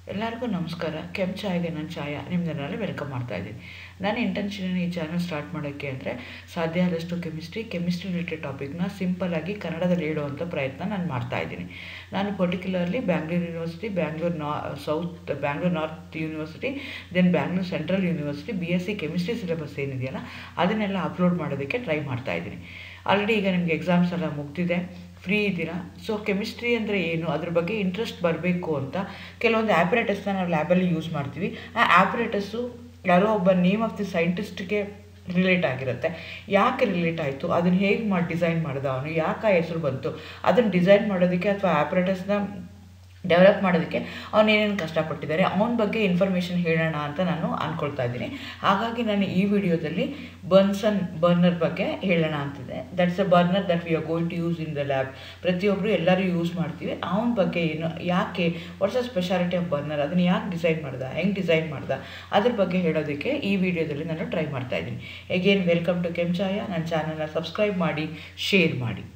ಎಲ್ಲರಿಗೂ ನಮಸ್ಕಾರ ಕೆಂಪು ಚಾಯ್ಗೆ ನಾನು ಚಾಯ ನಿಮ್ಮನ್ನೆಲ್ಲ ವೆಲ್ಕಮ್ ಮಾಡ್ತಾ ಇದ್ದೀನಿ ನಾನು ಇಂಟೆನ್ಷನ್ ಈ ಚಾನಲ್ ಸ್ಟಾರ್ಟ್ ಮಾಡೋಕ್ಕೆ ಅಂದರೆ ಸಾಧ್ಯ ಆದಷ್ಟು ಕೆಮಿಸ್ಟ್ರಿ ಕೆಮಿಸ್ಟ್ರಿ ರಿಲೇಟೆಡ್ ಟಾಪಿಕ್ನ ಸಿಂಪಲ್ಲಾಗಿ ಕನ್ನಡದಲ್ಲಿ ಹೇಳುವಂಥ ಪ್ರಯತ್ನ ನಾನು ಮಾಡ್ತಾ ಇದ್ದೀನಿ ನಾನು ಪರ್ಟಿಕ್ಯುಲರ್ಲಿ ಬ್ಯಾಂಗ್ಳೂರು ಯೂನಿವರ್ಸಿಟಿ ಬ್ಯಾಂಗ್ಳೂರು ನಾ south Bangalore north university then Bangalore central university B S C chemistry syllabus ಏನಿದೆಯಲ್ಲ ಅದನ್ನೆಲ್ಲ ಅಪ್ಲೋಡ್ ಮಾಡೋದಕ್ಕೆ ಟ್ರೈ ಮಾಡ್ತಾ ಇದ್ದೀನಿ ಆಲ್ರೆಡಿ ಈಗ ನಿಮಗೆ ಎಕ್ಸಾಮ್ಸ್ ಎಲ್ಲ ಮುಗ್ದಿದೆ ಫ್ರೀ ಇದ್ದೀರಾ ಸೊ ಕೆಮಿಸ್ಟ್ರಿ ಅಂದರೆ ಏನು ಅದ್ರ ಬಗ್ಗೆ ಇಂಟ್ರೆಸ್ಟ್ ಬರಬೇಕು ಅಂತ ಕೆಲವೊಂದು ಆ್ಯಪ್ರೇಟಸ್ನ ನಾವು ಲ್ಯಾಬಲ್ಲಿ ಯೂಸ್ ಮಾಡ್ತೀವಿ ಆ ಆ್ಯಪ್ರೇಟಸ್ಸು ಯಾರೋ ಒಬ್ಬ ನೇಮ್ ಆಫ್ ದಿ ಸೈಂಟಿಸ್ಟ್ಗೆ ರಿಲೇಟ್ ಆಗಿರುತ್ತೆ ಯಾಕೆ ರಿಲೇಟ್ ಆಯಿತು ಅದನ್ನು ಹೇಗೆ ಮಾಡಿ ಡಿಸೈನ್ ಮಾಡಿದ ಅವನು ಯಾಕೆ ಆ ಹೆಸರು ಬಂತು ಅದನ್ನು ಡಿಸೈನ್ ಮಾಡೋದಕ್ಕೆ ಅಥವಾ ಆ್ಯಪ್ರೇಟಸ್ನ ಡೆವಲಪ್ ಮಾಡೋದಕ್ಕೆ ಅವನು ಏನೇನು ಕಷ್ಟಪಟ್ಟಿದ್ದಾರೆ ಅವನ ಬಗ್ಗೆ ಇನ್ಫಾರ್ಮೇಷನ್ ಹೇಳೋಣ ಅಂತ ನಾನು ಅಂದ್ಕೊಳ್ತಾ ಇದ್ದೀನಿ ಹಾಗಾಗಿ ನಾನು ಈ ವಿಡಿಯೋದಲ್ಲಿ ಬರ್ನ್ಸನ್ ಬರ್ನರ್ ಬಗ್ಗೆ ಹೇಳೋಣ ಅಂತಿದೆ that's a burner that we are going to use in the lab ಪ್ರತಿಯೊಬ್ಬರು ಎಲ್ಲರೂ ಯೂಸ್ ಮಾಡ್ತೀವಿ ಅವನ ಬಗ್ಗೆ ಏನು ಯಾಕೆ what's a speciality of burner ಅದನ್ನು ಯಾಕೆ ಡಿಸೈನ್ ಮಾಡ್ದ ಹೆಂಗೆ ಡಿಸೈನ್ ಮಾಡ್ದ ಅದ್ರ ಬಗ್ಗೆ ಹೇಳೋದಕ್ಕೆ ಈ ವಿಡಿಯೋದಲ್ಲಿ ನಾನು ಟ್ರೈ ಮಾಡ್ತಾ ಇದ್ದೀನಿ ಎಗೇನ್ ವೆಲ್ಕಮ್ ಟು ಕೆಂಚಾಯ ನನ್ನ ಚಾನಲ್ನ ಸಬ್ಸ್ಕ್ರೈಬ್ ಮಾಡಿ ಶೇರ್ ಮಾಡಿ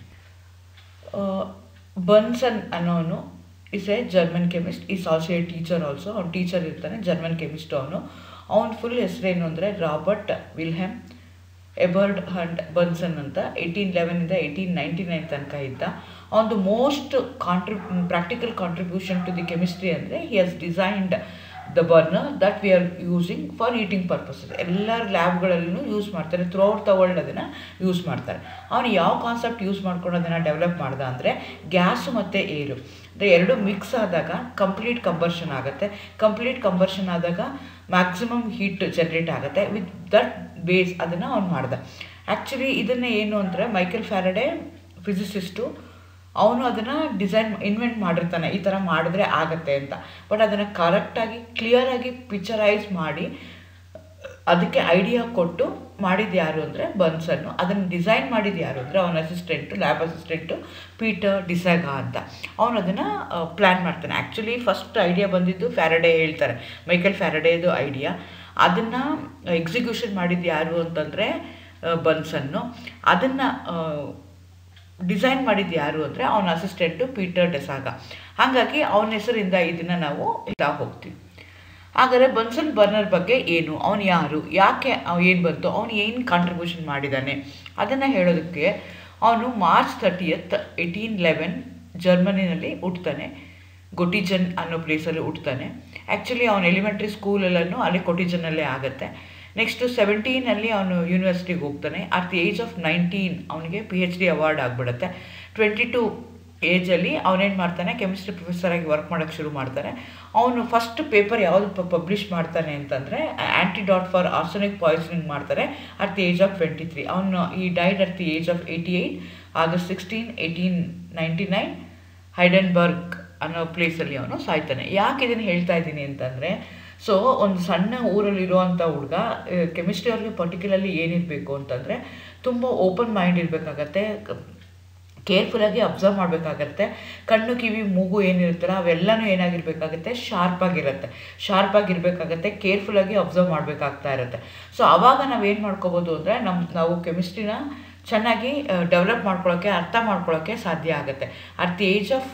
ಬನ್ಸನ್ ಅನ್ನೋನು is a German chemist is also a teacher also ಅವ್ನು ಟೀಚರ್ ಇರ್ತಾನೆ ಜರ್ಮನ್ ಕೆಮಿಸ್ಟ್ ಅವನು ಅವನ ಫುಲ್ ಹೆಸರೇನು ಅಂದರೆ ರಾಬರ್ಟ್ ವಿಲ್ಹೆಮ್ ಎಬರ್ಡ್ ಹಂಡ್ ಬನ್ಸನ್ ಅಂತ ಏಯ್ಟೀನ್ ಲೆವೆನಿಂದ ಏಯ್ಟೀನ್ ನೈಂಟಿ ನೈನ್ ತನಕ ಇದ್ದ ಅವನದು ಮೋಸ್ಟ್ ಕಾಂಟ್ರಿ practical contribution to the chemistry ಅಂದರೆ he has designed the burner that we are using for heating purposes ಎಲ್ಲರ ಲ್ಯಾಬ್ಗಳಲ್ಲೂ ಯೂಸ್ ಮಾಡ್ತಾರೆ ಥ್ರೂ ಔಟ್ ದ ವರ್ಲ್ಡ್ ಅದನ್ನು ಯೂಸ್ ಮಾಡ್ತಾರೆ ಅವನು ಯಾವ ಕಾನ್ಸೆಪ್ಟ್ ಯೂಸ್ ಮಾಡ್ಕೊಂಡು ಅದನ್ನು ಡೆವಲಪ್ ಮಾಡ್ದ ಅಂದರೆ ಗ್ಯಾಸು ಮತ್ತು ಏರು ಅಂದರೆ ಎರಡು ಮಿಕ್ಸ್ ಆದಾಗ ಕಂಪ್ಲೀಟ್ ಕಂಬರ್ಷನ್ ಆಗುತ್ತೆ ಕಂಪ್ಲೀಟ್ ಕಂಬರ್ಷನ್ ಆದಾಗ ಮ್ಯಾಕ್ಸಿಮಮ್ ಹೀಟ್ ಜನ್ರೇಟ್ ಆಗುತ್ತೆ ವಿತ್ ದಟ್ ಬೇಸ್ ಅದನ್ನು ಅವ್ನು ಮಾಡ್ದ ಆ್ಯಕ್ಚುಲಿ ಇದನ್ನು ಏನು ಅಂದರೆ ಮೈಕೆಲ್ ಫ್ಯಾರಡೆ ಫಿಸಿಸಿಸ್ಟು ಅವನು ಅದನ್ನು ಡಿಸೈನ್ ಇನ್ವೆಂಟ್ ಮಾಡಿರ್ತಾನೆ ಈ ಥರ ಮಾಡಿದ್ರೆ ಆಗತ್ತೆ ಅಂತ ಬಟ್ ಅದನ್ನು ಕರೆಕ್ಟಾಗಿ ಕ್ಲಿಯರಾಗಿ ಪಿಕ್ಚರೈಸ್ ಮಾಡಿ ಅದಕ್ಕೆ ಐಡಿಯಾ ಕೊಟ್ಟು ಮಾಡಿದ್ದು ಯಾರು ಅಂದರೆ ಬನ್ಸನ್ನು ಅದನ್ನು ಡಿಸೈನ್ ಮಾಡಿದ್ದು ಯಾರು ಅಂದರೆ ಅವನ assistant lab assistant Peter Desaga ಅಂತ ಅವನು ಅದನ್ನು ಪ್ಲ್ಯಾನ್ ಮಾಡ್ತಾನೆ ಆ್ಯಕ್ಚುಲಿ ಫಸ್ಟ್ ಐಡಿಯಾ ಬಂದಿದ್ದು ಫ್ಯಾರಡೆ ಹೇಳ್ತಾರೆ ಮೈಕೆಲ್ ಫ್ಯಾರಡೇದು ಐಡಿಯಾ ಅದನ್ನು ಎಕ್ಸಿಕ್ಯೂಷನ್ ಮಾಡಿದ್ದು ಯಾರು ಅಂತಂದರೆ ಬನ್ಸನ್ನು ಅದನ್ನು ಡಿಸೈನ್ ಮಾಡಿದ್ದು ಯಾರು ಅಂದರೆ ಅವನ ಅಸಿಸ್ಟೆಂಟು ಪೀಟರ್ ಡೆಸಾಗ ಹಾಗಾಗಿ ಅವನ ಹೆಸರಿಂದ ಇದನ್ನು ನಾವು ಇದಾಗ ಹೋಗ್ತೀವಿ ಹಾಗಾದರೆ ಬನ್ಸನ್ ಬರ್ನರ್ ಬಗ್ಗೆ ಏನು ಅವನು ಯಾರು ಯಾಕೆ ಏನು ಬಂತು ಅವನು ಏನು ಕಾಂಟ್ರಿಬ್ಯೂಷನ್ ಮಾಡಿದ್ದಾನೆ ಅದನ್ನು ಹೇಳೋದಕ್ಕೆ ಅವನು ಮಾರ್ಚ್ ತರ್ಟಿಯತ್ ಏಯ್ಟೀನ್ ಲೆವೆನ್ ಜರ್ಮನಿನಲ್ಲಿ ಹುಟ್ತಾನೆ ಗೊಟಿಜನ್ ಅನ್ನೋ ಪ್ಲೇಸಲ್ಲಿ ಹುಟ್ತಾನೆ ಆ್ಯಕ್ಚುಲಿ ಅವನು ಎಲಿಮೆಂಟ್ರಿ ಸ್ಕೂಲಲ್ಲೂ ಅಲ್ಲಿ ಕೊಟಿಜನ್ನಲ್ಲೇ ಆಗುತ್ತೆ ನೆಕ್ಸ್ಟು ಸೆವೆಂಟೀನಲ್ಲಿ ಅವನು ಯೂನಿವರ್ಸಿಟಿಗೆ ಹೋಗ್ತಾನೆ at the age of nineteen ಅವನಿಗೆ ಪಿ ಎಚ್ ಡಿ ಅವಾರ್ಡ್ ಆಗಿಬಿಡುತ್ತೆ ಟ್ವೆಂಟಿ ಟು ಏಜಲ್ಲಿ ಅವನೇನು ಮಾಡ್ತಾನೆ ಕೆಮಿಸ್ಟ್ರಿ ಪ್ರೊಫೆಸರಾಗಿ ವರ್ಕ್ ಮಾಡೋಕ್ಕೆ ಶುರು ಮಾಡ್ತಾನೆ ಅವನು ಫಸ್ಟ್ ಪೇಪರ್ ಯಾವುದು ಪಬ್ಲಿಷ್ ಮಾಡ್ತಾನೆ ಅಂತಂದರೆ ಆ್ಯಂಟಿಡಾಟ್ ಫಾರ್ ಆರ್ಸನಿಕ್ ಪಾಯ್ಸನಿಂಗ್ ಮಾಡ್ತಾರೆ at the age of twenty three ಅವನು he died at the age of eighty eight August sixteen eighteen ninety nine Heidelberg ಅನ್ನೋ ಪ್ಲೇಸಲ್ಲಿ ಅವನು ಸಾಯ್ತಾನೆ ಯಾಕೆ ಇದನ್ನು ಹೇಳ್ತಾ ಇದ್ದೀನಿ ಅಂತಂದರೆ ಸೊ ಒಂದು ಸಣ್ಣ ಊರಲ್ಲಿರುವಂಥ ಹುಡುಗ ಕೆಮಿಸ್ಟ್ರಿ ಅವ್ರಿಗೆ ಪರ್ಟಿಕ್ಯುಲರ್ಲಿ ಏನಿರಬೇಕು ಅಂತಂದರೆ ತುಂಬ ಓಪನ್ ಮೈಂಡ್ ಇರಬೇಕಾಗತ್ತೆ ಕೇರ್ಫುಲ್ಲಾಗಿ ಅಬ್ಸರ್ವ್ ಮಾಡಬೇಕಾಗತ್ತೆ ಕಣ್ಣು ಕಿವಿ ಮೂಗು ಏನಿರುತ್ತಲ್ಲ ಅವೆಲ್ಲನೂ ಏನಾಗಿರ್ಬೇಕಾಗತ್ತೆ ಶಾರ್ಪಾಗಿರುತ್ತೆ ಶಾರ್ಪಾಗಿರ್ಬೇಕಾಗತ್ತೆ ಕೇರ್ಫುಲ್ಲಾಗಿ ಅಬ್ಸರ್ವ್ ಮಾಡಬೇಕಾಗ್ತಾ ಇರುತ್ತೆ ಸೊ ಆವಾಗ ನಾವೇನು ಮಾಡ್ಕೋಬೋದು ಅಂದರೆ ನಮ್ಮ ನಾವು ಕೆಮಿಸ್ಟ್ರಿನ ಚೆನ್ನಾಗಿ ಡೆವಲಪ್ ಮಾಡ್ಕೊಳ್ಳೋಕ್ಕೆ ಅರ್ಥ ಮಾಡ್ಕೊಳ್ಳೋಕ್ಕೆ ಸಾಧ್ಯ ಆಗುತ್ತೆ at the age of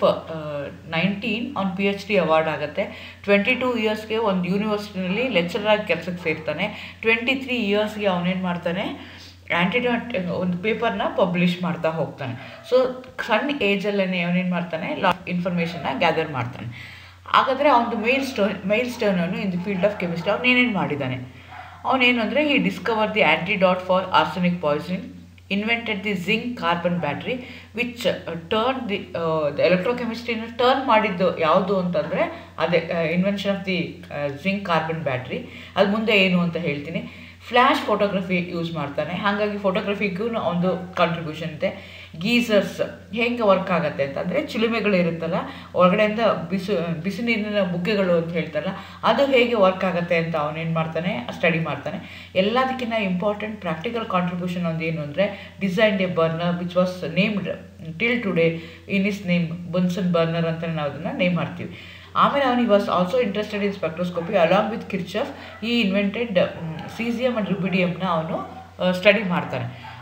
nineteen ಅವ್ನು ಪಿ ಎಚ್ ಡಿ ಅವಾರ್ಡ್ ಆಗುತ್ತೆ ಟ್ವೆಂಟಿ ಟೂ ಇಯರ್ಸ್ಗೆ ಒಂದು ಯೂನಿವರ್ಸಿಟಿನಲ್ಲಿ ಲೆಕ್ಚರಾಗಿ ಕೆಲಸಕ್ಕೆ ಸೇರ್ತಾನೆ ಟ್ವೆಂಟಿ ತ್ರೀ ಇಯರ್ಸ್ಗೆ ಅವನೇನು ಮಾಡ್ತಾನೆ ಆ್ಯಂಟಿಡಾಟ್ ಒಂದು ಪೇಪರ್ನ ಪಬ್ಲಿಷ್ ಮಾಡ್ತಾ ಹೋಗ್ತಾನೆ ಸೊ ಸಣ್ಣ ಏಜಲ್ಲೇ ಅವನೇನು ಮಾಡ್ತಾನೆ ಲಾ ಇನ್ಫಾರ್ಮೇಷನ್ನ ಗ್ಯಾದರ್ ಮಾಡ್ತಾನೆ ಹಾಗಾದರೆ ಅವನದು ಮೇಲ್ ಸ್ಟೋನ್ ಮೇಲ್ ಸ್ಟೋನ್ ಅವನು in the field of chemistry ಅವನೇನೇನು ಮಾಡಿದ್ದಾನೆ ಅವನೇನು ಅಂದರೆ he discover the antidote for arsenic poisoning invented the zinc carbon battery which turn the ಎಲೆಕ್ಟ್ರೋಕೆಮಿಸ್ಟ್ರಿನ ಟರ್ನ್ ಮಾಡಿದ್ದು ಯಾವುದು ಅಂತಂದರೆ ಅದೇ invention of the zinc carbon battery ಅದು ಮುಂದೆ ಏನು ಅಂತ ಹೇಳ್ತೀನಿ ಫ್ಲ್ಯಾಶ್ ಫೋಟೋಗ್ರಫಿ ಯೂಸ್ ಮಾಡ್ತಾನೆ ಹಾಗಾಗಿ ಫೋಟೋಗ್ರಫಿಗೂ ಒಂದು ಕಾಂಟ್ರಿಬ್ಯೂಷನ್ ಇದೆ ಗೀಸರ್ಸ್ ಹೆಂಗೆ ವರ್ಕ್ ಆಗುತ್ತೆ ಅಂತಂದರೆ ಚಿಲುಮೆಗಳು ಇರುತ್ತಲ್ಲ ಹೊರಗಡೆಯಿಂದ ಬಿಸಿ ಬಿಸಿ ನೀರಿನ ಬುಗ್ಗೆಗಳು ಅಂತ ಹೇಳ್ತಾರಲ್ಲ ಅದು ಹೇಗೆ ವರ್ಕ್ ಆಗುತ್ತೆ ಅಂತ ಅವನೇನು ಮಾಡ್ತಾನೆ ಸ್ಟಡಿ ಮಾಡ್ತಾನೆ ಎಲ್ಲದಕ್ಕಿಂತ ಇಂಪಾರ್ಟೆಂಟ್ ಪ್ರಾಕ್ಟಿಕಲ್ ಕಾಂಟ್ರಿಬ್ಯೂಷನ್ ಒಂದು ಏನು ಅಂದರೆ design a burner which was named till today in is name Bunsen burner ಅಂತ ನಾವು ಅದನ್ನು ನೇಮ್ ಮಾಡ್ತೀವಿ ಆಮೇಲೆ ಅವನಿಗೆ was also interested in spectroscopy along with Kirchhoff he invented caesium and ರುಬಿಡಿಯಮ್ನ ಅವನು ಸ್ಟಡಿ ಮಾಡ್ತಾನೆ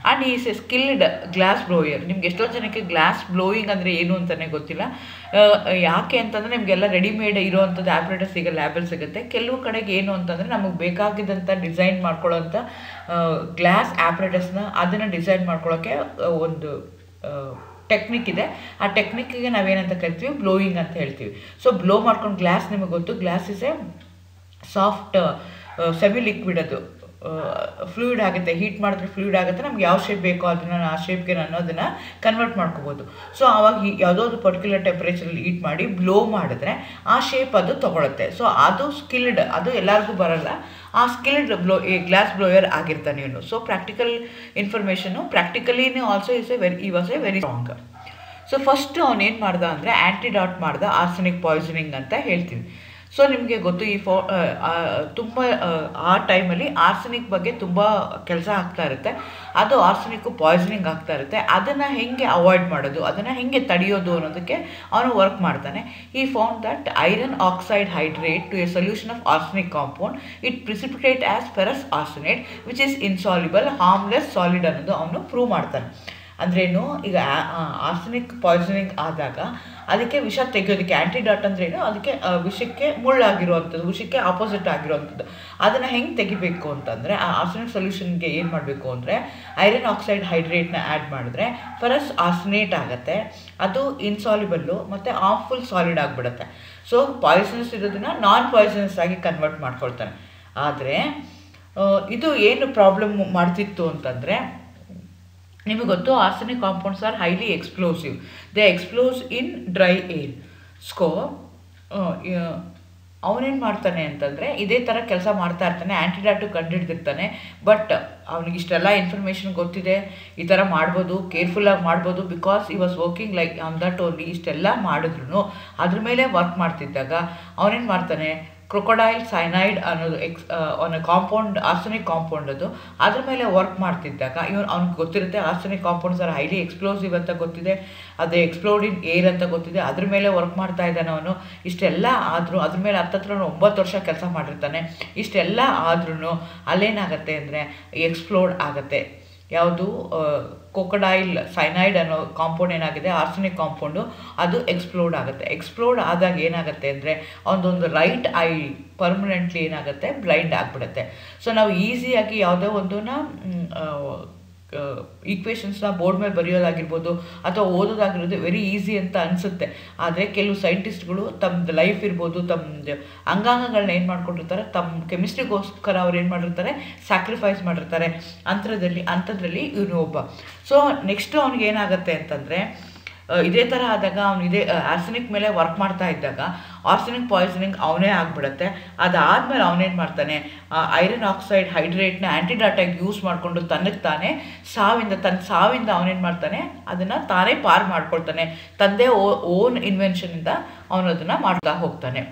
and is a skilled glass blower ನಿಮ್ಗೆ ಎಷ್ಟೋ ಜನಕ್ಕೆ ಗ್ಲಾಸ್ ಬ್ಲೋಯಿಂಗ್ ಅಂದರೆ ಏನು ಅಂತಲೇ ಗೊತ್ತಿಲ್ಲ ಆ, ಯಾಕೆ ಅಂತಂದರೆ ನಿಮಗೆಲ್ಲ ರೆಡಿಮೇಡ್ ಇರೋವಂಥದ್ದು ಆ್ಯಪ್ರೇಟರ್ ಸಿಗಲ್ಲ ಲ್ಯಾಬಲ್ ಸಿಗುತ್ತೆ ಕೆಲವು ಕಡೆಗೆ ಏನು ಅಂತಂದರೆ ನಮಗೆ ಬೇಕಾಗಿದ್ದಂಥ ಡಿಸೈನ್ ಮಾಡ್ಕೊಳ್ಳೋಂಥ ಗ್ಲಾಸ್ ಆ್ಯಪ್ರೇಟರ್ಸ್ನ ಅದನ್ನು ಡಿಸೈನ್ ಮಾಡ್ಕೊಳ್ಳೋಕ್ಕೆ ಆ, ಒಂದು ಟೆಕ್ನಿಕ್ ಇದೆ ಆ ಟೆಕ್ನಿಕ್ಕಿಗೆ ನಾವೇನಂತ ಕರಿತೀವಿ ಬ್ಲೋಯಿಂಗ್ ಅಂತ ಹೇಳ್ತೀವಿ ಸೊ ಬ್ಲೋ ಮಾಡ್ಕೊಂಡು ಗ್ಲಾಸ್ ನಿಮಗೆ ಗೊತ್ತು glass is a soft semi liquid ಅದು ಫ್ಲೂಯಿಡ್ ಆಗುತ್ತೆ ಹೀಟ್ ಮಾಡಿದ್ರೆ ಫ್ಲೂಯಿಡ್ ಆಗುತ್ತೆ ನಮ್ಗೆ ಯಾವ ಶೇಪ್ ಬೇಕೋ ಅದನ್ನು ಆ ಶೇಪ್ಗೆ ಅನ್ನೋದನ್ನು ಕನ್ವರ್ಟ್ ಮಾಡ್ಕೋಬೋದು ಸೊ ಆವಾಗ ಈ- ಯಾವುದೋ ಒಂದು ಪರ್ಟಿಕ್ಯುಲರ್ ಟೆಂಪ್ರೇಚರಲ್ಲಿ ಹೀಟ್ ಮಾಡಿ ಬ್ಲೋ ಮಾಡಿದ್ರೆ ಆ ಶೇಪ್ ಅದು ತಗೊಳುತ್ತೆ ಸೊ ಅದು ಸ್ಕಿಲ್ಡ್ ಅದು ಎಲ್ಲರಿಗೂ ಬರಲ್ಲ ಆ skilled blow he glass blower ಆಗಿರ್ತಾನೆ ಇವನು ಸೊ ಪ್ರಾಕ್ಟಿಕಲ್ ಇನ್ಫಾರ್ಮೇಷನು ಪ್ರಾಕ್ಟಿಕಲಿನೇ also is a very he was a very strong so first ಅವನೇನು ಮಾಡ್ದ ಅಂದರೆ ಆ್ಯಂಟಿಡಾಟ್ ಮಾಡ್ದ ಆರ್ಸನಿಕ್ ಪಾಯ್ಸನಿಂಗ್ ಅಂತ ಹೇಳ್ತೀವಿ ಸೊ ನಿಮಗೆ ಗೊತ್ತು ಈ ಫೋ ತುಂಬ ಆ ಟೈಮಲ್ಲಿ ಆರ್ಸನಿಕ್ ಬಗ್ಗೆ ತುಂಬ ಕೆಲಸ ಆಗ್ತಾ ಇರುತ್ತೆ ಅದು ಆರ್ಸನಿಕ್ಕು ಪಾಯ್ಸನಿಂಗ್ ಆಗ್ತಾ ಇರುತ್ತೆ ಅದನ್ನು ಹೆಂಗೆ ಅವಾಯ್ಡ್ ಮಾಡೋದು ಅದನ್ನು ಹೆಂಗೆ ತಡೆಯೋದು ಅನ್ನೋದಕ್ಕೆ ಅವನು ವರ್ಕ್ ಮಾಡ್ತಾನೆ he found that iron oxide hydrate to a solution of arsenic compound it precipitate as ferrous arsenate which is insoluble harmless solid ಅನ್ನೋದು ಅವನು ಪ್ರೂವ್ ಮಾಡ್ತಾನೆ ಅಂದ್ರೇನು ಈಗ ಆರ್ಸನಿಕ್ ಪಾಯ್ಸನಿಂಗ್ ಆದಾಗ ಅದಕ್ಕೆ ವಿಷ ತೆಗೆಯೋದಕ್ಕೆ ಆ್ಯಂಟಿಡಾಟ್ ಅಂದ್ರೇನು ಅದಕ್ಕೆ ಆ, ವಿಷಕ್ಕೆ ಮುಳ್ಳಾಗಿರುವಂಥದ್ದು ವಿಷಕ್ಕೆ ಆಪೋಸಿಟ್ ಆಗಿರುವಂಥದ್ದು ಅದನ್ನು ಹೆಂಗೆ ತೆಗಿಬೇಕು ಅಂತಂದರೆ ಆ ಆರ್ಸನಿಕ್ ಸೊಲ್ಯೂಷನ್ಗೆ ಏನು ಮಾಡಬೇಕು ಅಂದರೆ ಐರನ್ ಆಕ್ಸೈಡ್ ಹೈಡ್ರೇಟ್ನ ಆ್ಯಡ್ ಮಾಡಿದ್ರೆ ಫರಸ್ ಆರ್ಸನೇಟ್ ಆಗುತ್ತೆ ಅದು ಇನ್ಸಾಲ್ಯುಬಲ್ಲು ಮತ್ತು ಆಫುಲ್ ಸಾಲಿಡ್ ಆಗಿಬಿಡುತ್ತೆ ಸೊ ಪಾಯ್ಸನಸ್ ಇರೋದನ್ನ ನಾನ್ ಪಾಯ್ಸನಸ್ ಆಗಿ ಕನ್ವರ್ಟ್ ಮಾಡ್ಕೊಳ್ತಾನೆ ಆದರೆ ಇದು ಏನು ಪ್ರಾಬ್ಲಮ್ ಮಾಡ್ತಿತ್ತು ಅಂತಂದರೆ ನಿಮಗೆ ಗೊತ್ತು arsenic compounds are highly explosive they explode in dry air ಸ್ಕೋ ಅವನೇನು ಮಾಡ್ತಾನೆ ಅಂತಂದರೆ ಇದೇ ಥರ ಕೆಲಸ ಮಾಡ್ತಾ ಇರ್ತಾನೆ ಆ್ಯಂಟಿಡಾಟು ಕಂಡುಹಿಡ್ದಿರ್ತಾನೆ ಬಟ್ ಅವ್ನಿಗೆ ಇಷ್ಟೆಲ್ಲ ಇನ್ಫಾರ್ಮೇಷನ್ ಗೊತ್ತಿದೆ ಈ ಥರ ಮಾಡ್ಬೋದು ಕೇರ್ಫುಲ್ಲಾಗಿ ಮಾಡ್ಬೋದು because he was working like on that only ಇಷ್ಟೆಲ್ಲ ಮಾಡಿದ್ರು ಅದ್ರ ಮೇಲೆ ವರ್ಕ್ ಮಾಡ್ತಿದ್ದಾಗ ಅವನೇನು ಮಾಡ್ತಾನೆ ಕ್ರೊಕೊಡೈಲ್ ಸೈನೈಡ್ ಅನ್ನೋದು ಎಕ್ಸ್ ಅವನ ಕಾಂಪೌಂಡ್ ಆರ್ಸನಿಕ್ ಕಾಂಪೌಂಡ್ ಅದು ಅದ್ರ ಮೇಲೆ ವರ್ಕ್ ಮಾಡ್ತಿದ್ದಾಗ ಇವನು ಅವ್ನಿಗೆ ಗೊತ್ತಿರುತ್ತೆ arsenic compounds are highly explosive ಅಂತ ಗೊತ್ತಿದೆ ಅದು ಎಕ್ಸ್ಪ್ಲೋಡ್ ಇನ್ ಏರ್ ಅಂತ ಗೊತ್ತಿದೆ ಅದ್ರ ಮೇಲೆ ವರ್ಕ್ ಮಾಡ್ತಾ ಇದ್ದಾನೆ ಅವನು ಇಷ್ಟೆಲ್ಲ ಆದರೂ ಅದ್ರ ಮೇಲೆ ಹತ್ತತ್ರ ಅವ್ನು ಒಂಬತ್ತು ವರ್ಷ ಕೆಲಸ ಮಾಡಿರ್ತಾನೆ ಇಷ್ಟೆಲ್ಲ ಆದ್ರೂ ಅಲ್ಲೇನಾಗತ್ತೆ ಅಂದರೆ ಎಕ್ಸ್ಪ್ಲೋಡ್ ಆಗುತ್ತೆ ಯಾವುದು ಕೊಕೊಡೈಲ್ ಸೈನೈಡ್ ಅನ್ನೋ ಕಾಂಪೌಂಡ್ ಏನಾಗಿದೆ ಆರ್ಸನಿಕ್ ಕಾಂಪೌಂಡು ಅದು ಎಕ್ಸ್ಪ್ಲೋಡ್ ಆಗುತ್ತೆ ಎಕ್ಸ್ಪ್ಲೋಡ್ ಆದಾಗ ಏನಾಗುತ್ತೆ ಅಂದರೆ ಅವನದೊಂದು ರೈಟ್ ಐ ಪರ್ಮನೆಂಟ್ಲಿ ಏನಾಗುತ್ತೆ ಬ್ಲೈಂಡ್ ಆಗಿಬಿಡುತ್ತೆ ಸೊ ನಾವು ಈಸಿಯಾಗಿ ಯಾವುದೋ ಒಂದನ್ನ ಈಕ್ವೇಷನ್ಸ್ನ ಬೋರ್ಡ್ ಮೇಲೆ ಬರೆಯೋದಾಗಿರ್ಬೋದು ಅಥವಾ ಓದೋದಾಗಿರೋದು ವೆರಿ ಈಸಿ ಅಂತ ಅನಿಸುತ್ತೆ ಆದರೆ ಕೆಲವು ಸೈಂಟಿಸ್ಟ್ಗಳು ತಮ್ಮದು ಲೈಫ್ ಇರ್ಬೋದು ತಮ್ಮದು ಅಂಗಾಂಗಗಳನ್ನ ಏನು ಮಾಡ್ಕೊಂಡಿರ್ತಾರೆ ತಮ್ಮ ಕೆಮಿಸ್ಟ್ರಿಗೋಸ್ಕರ ಅವ್ರು ಏನು ಮಾಡಿರ್ತಾರೆ ಸ್ಯಾಕ್ರಿಫೈಸ್ ಮಾಡಿರ್ತಾರೆ ಅಂಥದ್ರಲ್ಲಿ ಅಂಥದ್ರಲ್ಲಿ ಇವನು ಒಬ್ಬ ಸೊ ನೆಕ್ಸ್ಟು ಅವ್ನಿಗೆ ಏನಾಗುತ್ತೆ ಅಂತಂದರೆ ಇದೇ ಥರ ಆದಾಗ ಅವನು ಇದೇ ಆರ್ಸನಿಕ್ ಮೇಲೆ ವರ್ಕ್ ಮಾಡ್ತಾ ಇದ್ದಾಗ ಆರ್ಸನಿಕ್ ಪಾಯ್ಸನಿಂಗ್ ಅವನೇ ಆಗಿಬಿಡುತ್ತೆ ಅದಾದಮೇಲೆ ಅವನೇನು ಮಾಡ್ತಾನೆ ಐರನ್ ಆಕ್ಸೈಡ್ ಹೈಡ್ರೇಟ್ನ ಆ್ಯಂಟಿಡಾಟಾಗಿ ಯೂಸ್ ಮಾಡಿಕೊಂಡು ತನಗೆ ತಾನೇ ಸಾವಿಂದ ತನ್ನ ಸಾವಿಂದ ಅವನೇನು ಮಾಡ್ತಾನೆ ಅದನ್ನು ತಾನೇ ಪಾರ್ ಮಾಡ್ಕೊಳ್ತಾನೆ ತಂದೆ ಓ ಓನ್ ಇನ್ವೆನ್ಷನಿಂದ ಅವನು ಅದನ್ನು ಮಾಡ್ತಾ ಹೋಗ್ತಾನೆ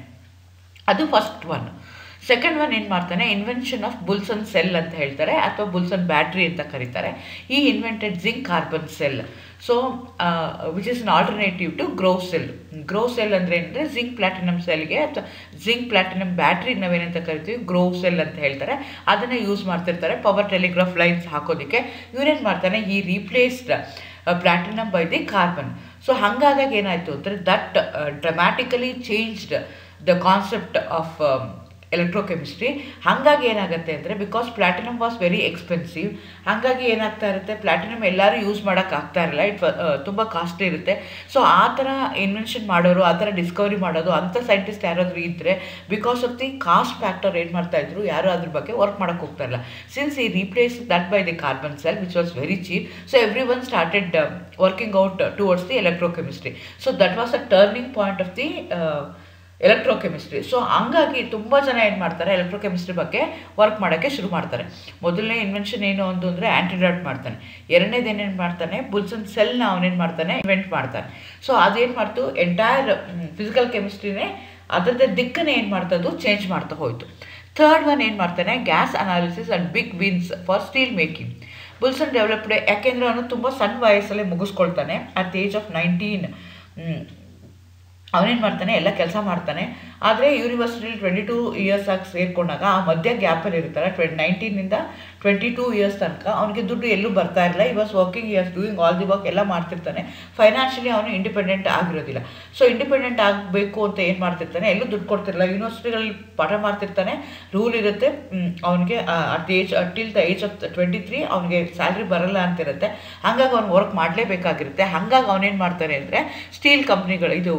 ಅದು ಫಸ್ಟ್ ಒನ್ ಸೆಕೆಂಡ್ ಒನ್ ಏನು ಮಾಡ್ತಾನೆ ಇನ್ವೆನ್ಷನ್ ಆಫ್ ಬುಲ್ಸನ್ ಸೆಲ್ ಅಂತ ಹೇಳ್ತಾರೆ ಅಥವಾ ಬುಲ್ಸನ್ ಬ್ಯಾಟ್ರಿ ಅಂತ ಕರೀತಾರೆ he invented zinc carbon cell so which is an alternative to Grove cell Grove cell ಅಂದರೆ ಏನಂದರೆ ಜಿಂಕ್ ಪ್ಲಾಟಿನಮ್ ಸೆಲ್ಗೆ ಅಥವಾ ಜಿಂಕ್ ಪ್ಲಾಟಿನಮ್ ಬ್ಯಾಟ್ರಿ ನಾವೇನಂತ ಕರಿತೀವಿ ಗ್ರೋ ಸೆಲ್ ಅಂತ ಹೇಳ್ತಾರೆ ಅದನ್ನು ಯೂಸ್ ಮಾಡ್ತಿರ್ತಾರೆ ಪವರ್ ಟೆಲಿಗ್ರಾಫ್ ಲೈನ್ಸ್ ಹಾಕೋದಕ್ಕೆ ಇವರೇನು ಮಾಡ್ತಾನೆ he replaced platinum by the carbon so ಹಾಗಾದಾಗ ಏನಾಯಿತು ಅಂದರೆ that dramatically changed the concept of electrochemistry ಹಾಗಾಗಿ ಏನಾಗುತ್ತೆ ಅಂದರೆ because platinum was very expensive ಹಾಗಾಗಿ ಏನಾಗ್ತಾ ಇರುತ್ತೆ ಪ್ಲಾಟಿನಮ್ ಎಲ್ಲರೂ ಯೂಸ್ ಮಾಡೋಕ್ಕೆ ಆಗ್ತಾ ಇರಲ್ಲ ಇಟ್ ತುಂಬ ಕಾಸ್ಟ್ಲಿ ಇರುತ್ತೆ ಸೊ ಆ ಥರ ಇನ್ವೆನ್ಷನ್ ಮಾಡೋರು ಆ ಥರ ಡಿಸ್ಕವರಿ ಮಾಡೋದು ಅಂಥ ಸೈಂಟಿಸ್ಟ್ ಯಾರಾದರೂ ಇದ್ದರೆ because of the cost factor ಏನು ಮಾಡ್ತಾಯಿದ್ರು ಯಾರು ಅದ್ರ ಬಗ್ಗೆ ವರ್ಕ್ ಮಾಡೋಕ್ಕೆ ಹೋಗ್ತಾ ಇಲ್ಲ since he replace that by the carbon cell which was very cheap so every one started working out towards the electrochemistry so that was a turning point of the electrochemistry so ಹಂಗಾಗಿ ತುಂಬ ಜನ ಏನು ಮಾಡ್ತಾರೆ electrochemistry ಬಗ್ಗೆ work ಮಾಡೋಕ್ಕೆ ಶುರು ಮಾಡ್ತಾರೆ ಮೊದಲನೇ ಇನ್ವೆನ್ಷನ್ ಏನು ಒಂದು ಅಂದರೆ ಆ್ಯಂಟಿಡಾಟ್ ಮಾಡ್ತಾನೆ ಎರಡನೇದು ಏನೇನು ಮಾಡ್ತಾನೆ ಬುಲ್ಸನ್ ಸೆಲ್ನ ಅವನೇನು ಮಾಡ್ತಾನೆ ಇನ್ವೆಂಟ್ ಮಾಡ್ತಾನೆ ಸೊ ಅದೇನು ಮಾಡ್ತು ಎಂಟೈರ್ ಫಿಸಿಕಲ್ ಕೆಮಿಸ್ಟ್ರಿನೇ ಅದರದ್ದೇ ದಿಕ್ಕನ್ನೇ ಏನು ಮಾಡ್ತದ್ದು ಚೇಂಜ್ ಮಾಡ್ತಾ ಹೋಯಿತು ಥರ್ಡ್ ಒನ್ ಏನು ಮಾಡ್ತಾನೆ gas analysis and big wins for steel making Bunsen developed ಯಾಕೆಂದರೆ ಅವನು ತುಂಬ ಸಣ್ಣ ವಯಸ್ಸಲ್ಲೇ ಮುಗಿಸ್ಕೊಳ್ತಾನೆ at the age of nineteen ಅವನೇನು ಮಾಡ್ತಾನೆ ಎಲ್ಲ ಕೆಲಸ ಮಾಡ್ತಾನೆ ಆದರೆ ಯೂನಿವರ್ಸಿಟಿಲಿ ಟ್ವೆಂಟಿ ಟೂ ಇಯರ್ಸ್ ಆಗಿ ಸೇರಿಕೊಂಡಾಗ ಆ ಮಧ್ಯ ಗ್ಯಾಪಲ್ಲಿ ಇರ್ತಾರೆ ಟ್ವೆಂಟಿ ನೈನ್ಟೀನಿಂದ ಟ್ವೆಂಟಿ ಟೂ ಇಯರ್ಸ್ ತನಕ ಅವನಿಗೆ ದುಡ್ಡು ಎಲ್ಲೂ ಬರ್ತಾ ಇರಲ್ಲ he was working years doing all the work ಎಲ್ಲ ಮಾಡ್ತಿರ್ತಾನೆ ಫೈನಾನ್ಷಿಯಲಿ ಅವನು ಇಂಡಿಪೆಂಡೆಂಟ್ ಆಗಿರೋದಿಲ್ಲ ಸೊ ಇಂಡಿಪೆಂಡೆಂಟ್ ಆಗಬೇಕು ಅಂತ ಏನು ಮಾಡ್ತಿರ್ತಾನೆ ಎಲ್ಲೂ ದುಡ್ಡು ಕೊಡ್ತಿರಲ್ಲ ಯೂನಿವರ್ಸಿಟಿಗಳಲ್ಲಿ ಪಾಠ ಮಾಡ್ತಿರ್ತಾನೆ ರೂಲ್ ಇರುತ್ತೆ ಅವನಿಗೆ at age till the age of twenty three ಅವನಿಗೆ ಸ್ಯಾಲ್ರಿ ಬರಲ್ಲ ಅಂತಿರುತ್ತೆ ಹಾಗಾಗಿ ಅವ್ನು ವರ್ಕ್ ಮಾಡಲೇಬೇಕಾಗಿರುತ್ತೆ ಹಾಗಾಗಿ ಅವನೇನು ಮಾಡ್ತಾನೆ ಅಂದರೆ ಸ್ಟೀಲ್ ಕಂಪ್ನಿಗಳು ಇದು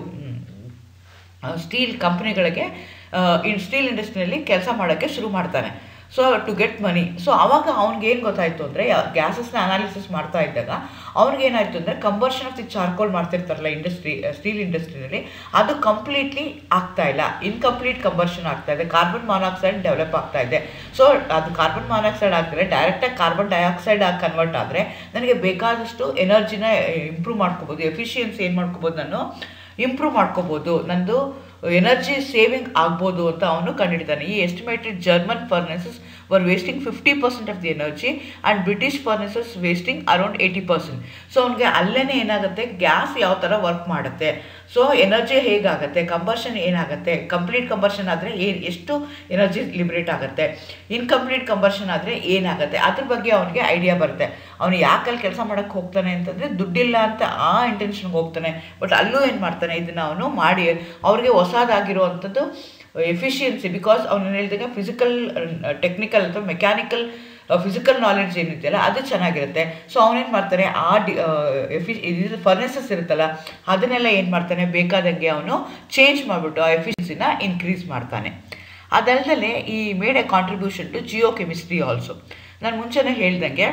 ಸ್ಟೀಲ್ ಕಂಪ್ನಿಗಳಿಗೆ ಇನ್ ಸ್ಟೀಲ್ ಇಂಡಸ್ಟ್ರಿಯಲ್ಲಿ ಕೆಲಸ ಮಾಡೋಕ್ಕೆ ಶುರು ಮಾಡ್ತಾನೆ so to get money so ಆವಾಗ ಅವ್ನಿಗೆ ಏನು ಗೊತ್ತಾಯಿತು ಅಂದರೆ ಗ್ಯಾಸಸ್ನ ಅನಾಲಿಸಿಸ್ ಮಾಡ್ತಾ ಇದ್ದಾಗ ಅವ್ನಿಗೇನಾಯಿತು ಅಂದರೆ ಕಂಬರ್ಷನ್ ಆಫ್ ದಿ ಚಾರ್ಕೋಲ್ ಮಾಡ್ತಿರ್ತಾರಲ್ಲ ಇಂಡಸ್ಟ್ರಿ ಸ್ಟೀಲ್ ಇಂಡಸ್ಟ್ರಿನಲ್ಲಿ ಅದು ಕಂಪ್ಲೀಟ್ಲಿ ಆಗ್ತಾ ಇಲ್ಲ ಇನ್ಕಂಪ್ಲೀಟ್ ಕಂಬರ್ಷನ್ ಆಗ್ತಾ ಇದೆ ಕಾರ್ಬನ್ ಮಾನಾಕ್ಸೈಡ್ ಡೆವಲಪ್ ಆಗ್ತಾ ಇದೆ ಸೊ ಅದು ಕಾರ್ಬನ್ ಮಾನಾಕ್ಸೈಡ್ ಆಗ್ತಾರೆ ಡೈರೆಕ್ಟಾಗಿ ಕಾರ್ಬನ್ ಡೈಆಕ್ಸೈಡ್ ಆಗಿ ಕನ್ವರ್ಟ್ ಆದರೆ ನನಗೆ ಬೇಕಾದಷ್ಟು ಎನರ್ಜಿನ ಇಂಪ್ರೂವ್ ಮಾಡ್ಕೋಬೋದು ಎಫಿಷಿಯನ್ಸಿ ಏನು ಮಾಡ್ಕೋಬೋದು ನಾನು ಇಂಪ್ರೂವ್ ಮಾಡ್ಕೋಬೋದು ನಂದು ಎನರ್ಜಿ ಸೇವಿಂಗ್ ಆಗ್ಬೋದು ಅಂತ ಅವನು ಕಂಡುಹಿಡಿತಾನೆ he estimated German furnaces were wasting fifty percent of the energy and British furnaces wasting around eighty percent so ಅವ್ನಿಗೆ ಅಲ್ಲೇ ಏನಾಗುತ್ತೆ ಗ್ಯಾಸ್ ಯಾವ ಥರ ವರ್ಕ್ ಮಾಡುತ್ತೆ ಸೊ ಎನರ್ಜಿ ಹೇಗಾಗುತ್ತೆ ಕಂಬರ್ಷನ್ ಏನಾಗುತ್ತೆ ಕಂಪ್ಲೀಟ್ ಕಂಬರ್ಷನ್ ಆದರೆ ಏನು ಎಷ್ಟು ಎನರ್ಜಿ ಲಿಬ್ರೇಟ್ ಆಗುತ್ತೆ ಇನ್ಕಂಪ್ಲೀಟ್ ಕಂಬರ್ಷನ್ ಆದರೆ ಏನಾಗುತ್ತೆ ಅದ್ರ ಬಗ್ಗೆ ಅವನಿಗೆ ಐಡಿಯಾ ಬರುತ್ತೆ ಅವನು ಯಾಕಲ್ಲಿ ಕೆಲಸ ಮಾಡೋಕ್ಕೆ ಹೋಗ್ತಾನೆ ಅಂತಂದರೆ ದುಡ್ಡಿಲ್ಲ ಅಂತ ಆ ಇಂಟೆನ್ಷನ್ಗೆ ಹೋಗ್ತಾನೆ ಬಟ್ ಅಲ್ಲೂ ಏನು ಮಾಡ್ತಾನೆ ಇದನ್ನು ಅವನು ಮಾಡಿ ಅವ್ರಿಗೆ ಹೊಸದಾಗಿರುವಂಥದ್ದು ಎಫಿಷಿಯನ್ಸಿ ಬಿಕಾಸ್ ಅವನು ಹೇಳಿದಾಗ ಫಿಸಿಕಲ್ ಟೆಕ್ನಿಕಲ್ ಅಥವಾ ಮೆಕ್ಯಾನಿಕಲ್ ಫಿಸಿಕಲ್ ನಾಲೆಡ್ಜ್ ಏನಿದೆಯಲ್ಲ ಅದು ಚೆನ್ನಾಗಿರುತ್ತೆ ಸೊ ಅವನೇನು ಮಾಡ್ತಾನೆ ಆ ಡಿ ಎಫಿ ಇದು ಫರ್ನೆಸಸ್ ಇರುತ್ತಲ್ಲ ಅದನ್ನೆಲ್ಲ ಏನು ಮಾಡ್ತಾನೆ ಬೇಕಾದಂಗೆ ಅವನು ಚೇಂಜ್ ಮಾಡಿಬಿಟ್ಟು ಆ ಎಫಿಷಿಯನ್ಸಿನ ಇನ್ಕ್ರೀಸ್ ಮಾಡ್ತಾನೆ ಅದಲ್ಲದೆ he made a contribution to geochemistry also ನಾನು ಮುಂಚೆನೇ ಹೇಳ್ದಂಗೆ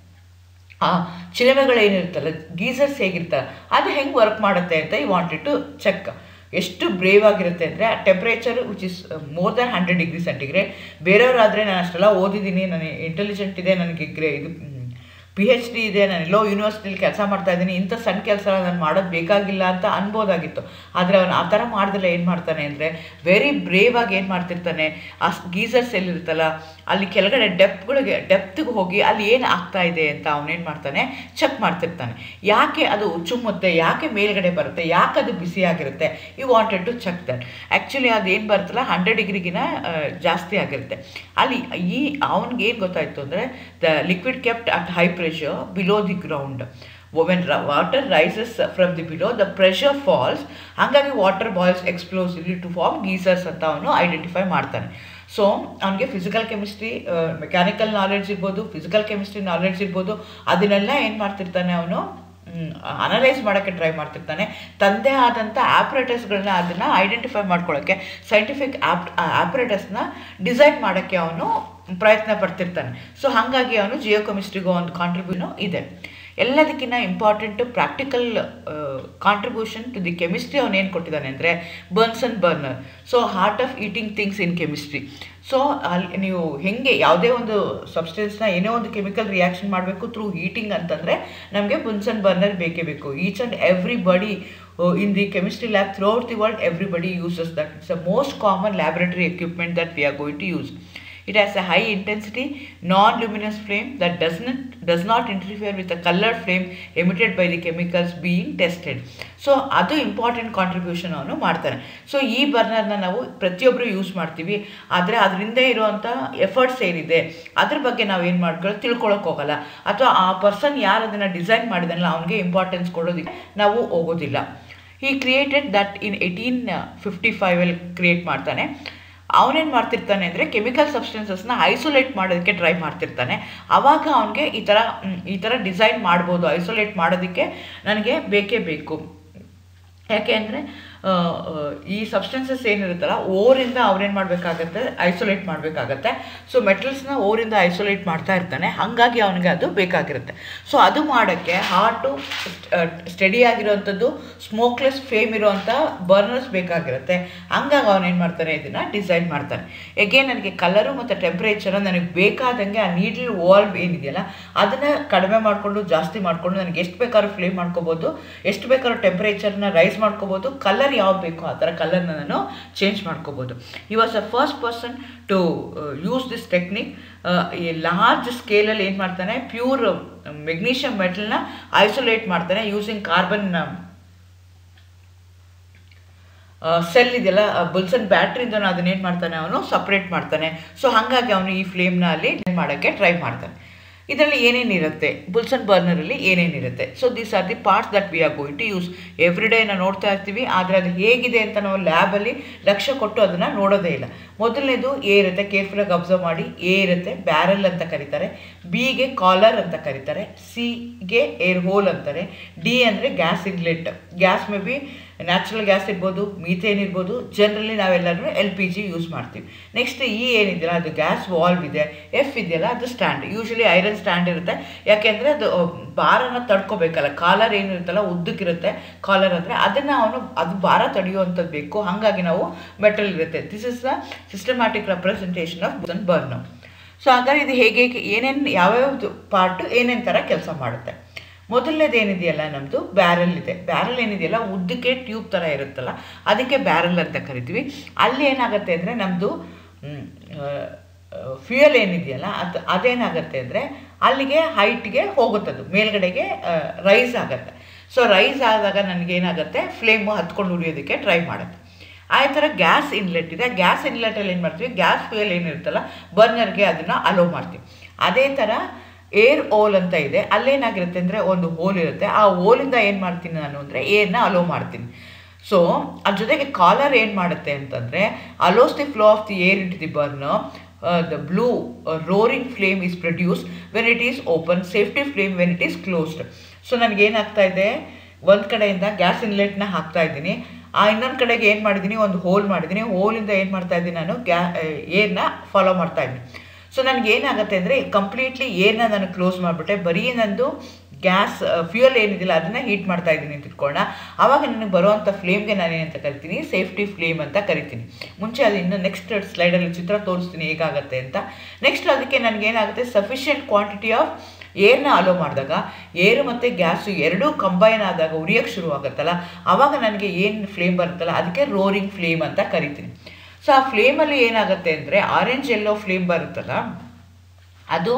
ಆ ಚಿಲಮೆಗಳೇನಿರುತ್ತಲ್ಲ ಗೀಸರ್ಸ್ ಹೇಗಿರ್ತಲ್ಲ ಅದು ಹೆಂಗೆ ವರ್ಕ್ ಮಾಡುತ್ತೆ ಅಂತ ಈ ವಾಂಟೆಡ್ ಟು ಚೆಕ್ ಎಷ್ಟು ಬ್ರೇವ್ ಆಗಿರುತ್ತೆ ಅಂದರೆ ಆ temperature which is more than hundred degree centigrade ಬೇರೆಯವರಾದರೆ ನಾನು ಅಷ್ಟೆಲ್ಲ ಓದಿದ್ದೀನಿ ನನಗೆ ಇಂಟೆಲಿಜೆಂಟ್ ಇದೆ ನನಗೆ ಗ್ರೇ ಇದು ಪಿ ಎಚ್ ಡಿ ಇದೆ ನಾನು ಎಲ್ಲೋ ಯೂನಿವರ್ಸಿಟಿಲಿ ಕೆಲಸ ಮಾಡ್ತಾ ಇದ್ದೀನಿ ಇಂಥ ಸಣ್ಣ ಕೆಲಸ ನಾನು ಮಾಡೋದು ಬೇಕಾಗಿಲ್ಲ ಅಂತ ಅನ್ಬೋದಾಗಿತ್ತು ಆದರೆ ಅವನು ಆ ಥರ ಮಾಡ್ದಲ್ಲ ಏನು ಮಾಡ್ತಾನೆ ಅಂದರೆ ವೆರಿ ಬ್ರೇವ್ ಆಗಿ ಏನು ಮಾಡ್ತಿರ್ತಾನೆ ಆ ಗೀಸರ್ಸ್ ಎಲ್ಲಿರುತ್ತಲ್ಲ ಅಲ್ಲಿ ಕೆಳಗಡೆ ಡೆಪ್ಗಳಿಗೆ ಡೆಪ್ತ್ಗೆ ಹೋಗಿ ಅಲ್ಲಿ ಏನು ಆಗ್ತಾ ಇದೆ ಅಂತ ಅವನೇನು ಮಾಡ್ತಾನೆ ಚೆಕ್ ಮಾಡ್ತಿರ್ತಾನೆ ಯಾಕೆ ಅದು ಚುಮ್ಮುತ್ತೆ ಯಾಕೆ ಮೇಲ್ಗಡೆ ಬರುತ್ತೆ ಯಾಕೆ ಅದು ಬಿಸಿಯಾಗಿರುತ್ತೆ you wanted to check that actually ಅದು ಏನು ಬರುತ್ತಲ್ಲ ಹಂಡ್ರೆಡ್ ಡಿಗ್ರಿಗಿನ ಜಾಸ್ತಿ ಆಗಿರುತ್ತೆ ಅಲ್ಲಿ ಈ ಅವ್ನಿಗೆ ಏನು ಗೊತ್ತಾಯಿತು ಅಂದರೆ the liquid kept at high pressure below the ground when water rises from the below the pressure falls ಹಾಗಾಗಿ water boils explosively to form geysers ಅಂತ ಅವನು ಐಡೆಂಟಿಫೈ ಮಾಡ್ತಾನೆ ಸೊ ಅವನಿಗೆ ಫಿಸಿಕಲ್ ಕೆಮಿಸ್ಟ್ರಿ ಮೆಕ್ಯಾನಿಕಲ್ ನಾಲೆಡ್ಜ್ ಇರ್ಬೋದು ಫಿಸಿಕಲ್ ಕೆಮಿಸ್ಟ್ರಿ ನಾಲೆಡ್ಜ್ ಇರ್ಬೋದು ಅದನ್ನೆಲ್ಲ ಏನು ಮಾಡ್ತಿರ್ತಾನೆ ಅವನು ಅನಲೈಸ್ ಮಾಡೋಕ್ಕೆ ಟ್ರೈ ಮಾಡ್ತಿರ್ತಾನೆ ತಂದೆ ಆದಂಥ ಆಪ್ರೇಟಸ್ಗಳನ್ನ ಅದನ್ನು ಐಡೆಂಟಿಫೈ ಮಾಡ್ಕೊಳ್ಳೋಕ್ಕೆ ಸೈಂಟಿಫಿಕ್ ಆಪ್ ಆಪ್ರೇಟಸ್ನ ಡಿಸೈನ್ ಮಾಡೋಕ್ಕೆ ಅವನು ಪ್ರಯತ್ನ ಪಡ್ತಿರ್ತಾನೆ ಸೊ ಹಾಗಾಗಿ ಅವನು ಜಿಯೋ ಕೆಮಿಸ್ಟ್ರಿಗೂ ಒಂದು ಕಾಂಟ್ರಿಬ್ಯೂಷನು ಇದೆ ಎಲ್ಲದಕ್ಕಿಂತ important practical contribution to the chemistry ಅವನು ಏನು ಕೊಟ್ಟಿದ್ದಾನೆ ಅಂದರೆ burns and burner so heart of heating things in chemistry so ಅಲ್ಲಿ ನೀವು ಹೆಂಗೆ ಯಾವುದೇ ಒಂದು ಸಬ್ಸ್ಟೆನ್ಸ್ನ ಏನೋ ಒಂದು ಕೆಮಿಕಲ್ ರಿಯಾಕ್ಷನ್ ಮಾಡಬೇಕು ಥ್ರೂ ಹೀಟಿಂಗ್ ಅಂತಂದರೆ ನಮಗೆ ಬುನ್ಸನ್ ಬರ್ನರ್ ಬೇಕೇ ಬೇಕು each and everybody in the chemistry lab throughout the world everybody uses that it's a most common laboratory equipment that we are going to use It has a high intensity, non-luminous flame that does not, does not interfere with the colored flame emitted by the chemicals being tested. So ಅದು important contribution ಅವನು ಮಾಡ್ತಾನೆ so ಈ ಬರ್ನರ್ನ ನಾವು ಪ್ರತಿಯೊಬ್ಬರು use ಮಾಡ್ತೀವಿ ಆದರೆ ಅದರಿಂದ ಇರುವಂಥ ಎಫರ್ಟ್ಸ್ ಏನಿದೆ ಅದ್ರ ಬಗ್ಗೆ ನಾವು ಏನು ಮಾಡ್ಕೊಳ್ಳೋ ತಿಳ್ಕೊಳಕ್ಕೆ ಹೋಗಲ್ಲ ಅಥವಾ ಆ ಪರ್ಸನ್ ಯಾರು ಅದನ್ನು ಡಿಸೈನ್ ಮಾಡಿದಾನಲ್ಲ ಅವನಿಗೆ ಇಂಪಾರ್ಟೆನ್ಸ್ ಕೊಡೋದಕ್ಕೆ ನಾವು ಹೋಗೋದಿಲ್ಲ he created that in eighteen fifty ಫೈವಲ್ಲಿ ಕ್ರಿಯೇಟ್ ಮಾಡ್ತಾನೆ ಅವನೇನು ಮಾಡ್ತಿರ್ತಾನೆ ಅಂದರೆ ಕೆಮಿಕಲ್ ಸಬ್ಸ್ಟೆನ್ಸಸ್ನ ಐಸೋಲೇಟ್ ಮಾಡೋದಕ್ಕೆ ಟ್ರೈ ಮಾಡ್ತಿರ್ತಾನೆ ಆವಾಗ ಅವನಿಗೆ ಈ ಥರ ಈ ಥರ ಡಿಸೈನ್ ಮಾಡ್ಬೋದು ಐಸೋಲೇಟ್ ಮಾಡೋದಕ್ಕೆ ನನಗೆ ಬೇಕೇ ಬೇಕು ಯಾಕೆ ಅಂದರೆ ಈ ಸಬ್ಸ್ಟೆನ್ಸಸ್ ಏನಿರುತ್ತಲ್ಲ ಓರಿಂದ ಅವ್ರೇನು ಮಾಡಬೇಕಾಗತ್ತೆ ಐಸೋಲೇಟ್ ಮಾಡಬೇಕಾಗತ್ತೆ ಸೊ ಮೆಟಲ್ಸ್ನ ಓರಿಂದ ಐಸೋಲೇಟ್ ಮಾಡ್ತಾ ಇರ್ತಾನೆ ಹಾಗಾಗಿ ಅವನಿಗೆ ಅದು ಬೇಕಾಗಿರುತ್ತೆ ಸೊ ಅದು ಮಾಡೋಕ್ಕೆ ಹಾರ್ಟು ಸ್ಟಡಿ ಆಗಿರೋವಂಥದ್ದು ಸ್ಮೋಕ್ಲೆಸ್ ಫೇಮ್ ಇರೋವಂಥ ಬರ್ನರ್ಸ್ ಬೇಕಾಗಿರುತ್ತೆ ಹಂಗಾಗಿ ಅವನೇನು ಮಾಡ್ತಾನೆ ಇದನ್ನು ಡಿಸೈನ್ ಮಾಡ್ತಾನೆ ಎಗೇನ್ ನನಗೆ ಕಲರು ಮತ್ತು ಟೆಂಪ್ರೇಚರ್ ನನಗೆ ಬೇಕಾದಂಗೆ ಆ ನೀಡ್ಲ್ ವಾಲ್ವ್ ಏನಿದೆಯಲ್ಲ ಅದನ್ನು ಕಡಿಮೆ ಮಾಡಿಕೊಂಡು ಜಾಸ್ತಿ ಮಾಡಿಕೊಂಡು ನನಗೆ ಎಷ್ಟು ಬೇಕಾದ್ರೂ ಫ್ಲೇಮ್ ಮಾಡ್ಕೋಬೋದು ಎಷ್ಟು ಬೇಕಾದ್ರೂ ಟೆಂಪ್ರೇಚರ್ನ ರೈಸ್ ಮಾಡ್ಕೋಬೋದು ಕಲರ್ ಯಾವ್ದು ಬೇಕು ಆ ಥರ ಕಲರ್ನ ನಾನು ಚೇಂಜ್ ಮಾಡ್ಕೋಬೋದು he was a first person to use this technique he large ಸ್ಕೇಲಲ್ಲಿ ಏನು ಮಾಡ್ತಾನೆ ಪ್ಯೂರ್ ಮೆಗ್ನೀಷಿಯಮ್ ಮೆಟಲ್ನ ಐಸೋಲೇಟ್ ಮಾಡ್ತಾನೆ ಯೂಸಿಂಗ್ ಕಾರ್ಬನ್ ಸೆಲ್ ಇದೆಯಲ್ಲ ಬುಲ್ಸನ್ ಬ್ಯಾಟ್ರಿಯಿಂದ ಅದನ್ನೇನು ಮಾಡ್ತಾನೆ ಅವನು ಸಪ್ರೇಟ್ ಮಾಡ್ತಾನೆ ಸೊ ಹಾಗಾಗಿ ಅವನು ಈ ಫ್ಲೇಮ್ನ ಅಲ್ಲಿ ಮಾಡೋಕ್ಕೆ ಟ್ರೈ ಮಾಡ್ತಾನೆ ಇದರಲ್ಲಿ ಏನೇನಿರುತ್ತೆ ಬುಲ್ಸನ್ ಬರ್ನರಲ್ಲಿ ಏನೇನಿರುತ್ತೆ so these are the parts that we are going to use every day ನಾವು ನೋಡ್ತಾ ಇರ್ತೀವಿ ಆದರೆ ಅದು ಹೇಗಿದೆ ಅಂತ ನಾವು ಲ್ಯಾಬಲ್ಲಿ ಲಕ್ಷ್ಯ ಕೊಟ್ಟು ಅದನ್ನು ನೋಡೋದೇ ಇಲ್ಲ ಮೊದಲನೇದು ಎ ಇರುತ್ತೆ ಕೇರ್ಫುಲ್ಲಾಗಿ ಅಬ್ಸರ್ವ್ ಮಾಡಿ ಎ ಇರುತ್ತೆ ಬ್ಯಾರಲ್ ಅಂತ ಕರೀತಾರೆ ಬಿಗೆ ಕಾಲರ್ ಅಂತ ಕರೀತಾರೆ ಸಿಗೆ ಏರ್ ಹೋಲ್ ಅಂತಾರೆ ಡಿ ಅಂದರೆ gas inlet gas may be natural gas ಇರ್ಬೋದು ಮೀಥೇನ್ ಇರ್ಬೋದು ಜನರಲಿ ನಾವೆಲ್ಲರೂ ಎಲ್ ಪಿ ಜಿ ಯೂಸ್ ಮಾಡ್ತೀವಿ ನೆಕ್ಸ್ಟ್ ಇ ಏನಿದೆಯಲ್ಲ ಅದು ಗ್ಯಾಸ್ ವಾಲ್ವ್ ಇದೆ ಎಫ್ ಇದೆಯಲ್ಲ ಅದು ಸ್ಟ್ಯಾಂಡ್ ಯೂಶಲಿ ಐರನ್ ಸ್ಟ್ಯಾಂಡ್ ಇರುತ್ತೆ ಯಾಕೆಂದರೆ ಅದು ಭಾರನ ತಡ್ಕೋಬೇಕಲ್ಲ ಕಾಲರ್ ಏನಿರುತ್ತಲ್ಲ ಉದ್ದಕ್ಕಿರುತ್ತೆ ಕಾಲರ್ ಅಂದರೆ ಅದನ್ನು ಅವನು ಅದು ಭಾರ ತಡೆಯುವಂಥದ್ದು ಬೇಕು ಹಾಗಾಗಿ ನಾವು ಮೆಟಲ್ ಇರುತ್ತೆ this is the systematic representation of Bunsen burn so ಹಾಗಾದ್ರೆ ಇದು ಹೇಗೆ ಏನೇನು ಯಾವ್ಯಾವ್ದು ಪಾರ್ಟು ಏನೇನು ಥರ ಕೆಲಸ ಮಾಡುತ್ತೆ ಮೊದಲನೇದು ಏನಿದೆಯಲ್ಲ ನಮ್ಮದು ಬ್ಯಾರಲ್ ಇದೆ ಬ್ಯಾರಲ್ ಏನಿದೆಯಲ್ಲ ಉದ್ದಕ್ಕೆ ಟ್ಯೂಬ್ ಥರ ಇರುತ್ತಲ್ಲ ಅದಕ್ಕೆ ಬ್ಯಾರಲ್ ಅಂತ ಕರಿತೀವಿ ಅಲ್ಲಿ ಏನಾಗುತ್ತೆ ಅಂದರೆ ನಮ್ಮದು ಫ್ಯೂಯಲ್ ಏನಿದೆಯಲ್ಲ ಅದು ಅದೇನಾಗುತ್ತೆ ಅಂದರೆ ಅಲ್ಲಿಗೆ ಹೈಟ್ಗೆ ಹೋಗುತ್ತದು ಮೇಲ್ಗಡೆಗೆ ರೈಸ್ ಆಗುತ್ತೆ ಸೊ ರೈಸ್ ಆದಾಗ ನನಗೇನಾಗುತ್ತೆ ಫ್ಲೇಮು ಹತ್ಕೊಂಡು ಉಳಿಯೋದಕ್ಕೆ ಟ್ರೈ ಮಾಡುತ್ತೆ ಆ ಥರ ಗ್ಯಾಸ್ ಇನ್ಲೆಟ್ ಇದೆ ಗ್ಯಾಸ್ ಇನ್ಲೆಟಲ್ಲಿ ಏನು ಮಾಡ್ತೀವಿ ಗ್ಯಾಸ್ ಫ್ಯೂಯಲ್ ಏನಿರುತ್ತಲ್ಲ ಬರ್ನರ್ಗೆ ಅದನ್ನು ಅಲೋ ಮಾಡ್ತೀವಿ ಅದೇ ಥರ ಏರ್ ಓಲ್ ಅಂತ ಇದೆ ಅಲ್ಲೇನಾಗಿರುತ್ತೆ ಅಂದರೆ ಒಂದು ಹೋಲ್ ಇರುತ್ತೆ ಆ ಹೋಲಿಂದ ಏನು ಮಾಡ್ತೀನಿ ನಾನು ಅಂದರೆ ಏರ್ನ ಅಲೋ ಮಾಡ್ತೀನಿ ಸೊ ಅದ್ರ ಜೊತೆಗೆ ಕಾಲರ್ ಏನು ಮಾಡುತ್ತೆ ಅಂತಂದರೆ allows the flow of the air into the burn the blue roaring flame is produce when it is open safety flame when it is closed so ನನಗೇನಾಗ್ತಾ ಇದೆ ಒಂದು ಕಡೆಯಿಂದ ಗ್ಯಾಸ್ ಇನ್ಲೆಟ್ನ ಹಾಕ್ತಾ ಇದ್ದೀನಿ ಆ ಇನ್ನೊಂದು ಕಡೆಗೆ ಏನು ಮಾಡಿದ್ದೀನಿ ಒಂದು ಹೋಲ್ ಮಾಡಿದ್ದೀನಿ ಹೋಲಿಂದ ಏನು ಮಾಡ್ತಾ ಇದ್ದೀನಿ ನಾನು ಗ್ಯಾ ಏರ್ನ ಫಾಲೋ ಮಾಡ್ತಾ ಇದ್ದೀನಿ ಸೊ ನನಗೆ ಏನಾಗುತ್ತೆ ಅಂದರೆ ಕಂಪ್ಲೀಟ್ಲಿ ಏರ್ನ ನಾನು ಕ್ಲೋಸ್ ಮಾಡಿಬಿಟ್ಟೆ ಬರೀ ನಂದು ಗ್ಯಾಸ್ ಫ್ಯೂಯಲ್ ಏನಿದಿಲ್ಲ ಅದನ್ನು ಹೀಟ್ ಮಾಡ್ತಾ ಇದ್ದೀನಿ ಅಂತ ಇಟ್ಕೊಳ್ಳೋಣ ಆವಾಗ ನನಗೆ ಬರುವಂಥ ಫ್ಲೇಮ್ಗೆ ನಾನು ಏನಂತ ಕರಿತೀನಿ ಸೇಫ್ಟಿ ಫ್ಲೇಮ್ ಅಂತ ಕರಿತೀನಿ ಮುಂಚೆ ಅದು ಇನ್ನು ನೆಕ್ಸ್ಟ್ ಸ್ಲೈಡಲ್ಲಿ ಚಿತ್ರ ತೋರಿಸ್ತೀನಿ ಹೇಗಾಗುತ್ತೆ ಅಂತ ನೆಕ್ಸ್ಟ್ ಅದಕ್ಕೆ ನನಗೇನಾಗುತ್ತೆ ಸಫಿಷಿಯೆಂಟ್ ಕ್ವಾಂಟಿಟಿ ಆಫ್ ಏರ್ನ ಅಲೋ ಮಾಡಿದಾಗ ಏರು ಮತ್ತು ಗ್ಯಾಸು ಎರಡೂ ಕಂಬೈನ್ ಆದಾಗ ಉರಿಯೋಕ್ಕೆ ಶುರು ಆಗುತ್ತಲ್ಲ ಆವಾಗ ನನಗೆ ಏನು ಫ್ಲೇಮ್ ಬರುತ್ತಲ್ಲ ಅದಕ್ಕೆ ರೋರಿಂಗ್ ಫ್ಲೇಮ್ ಅಂತ ಕರಿತೀನಿ ಸೊ ಆ ಫ್ಲೇಮಲ್ಲಿ ಏನಾಗುತ್ತೆ ಅಂದರೆ ಆರೆಂಜ್ ಎಲ್ಲೋ ಫ್ಲೇಮ್ ಬರುತ್ತಲ್ಲ ಅದು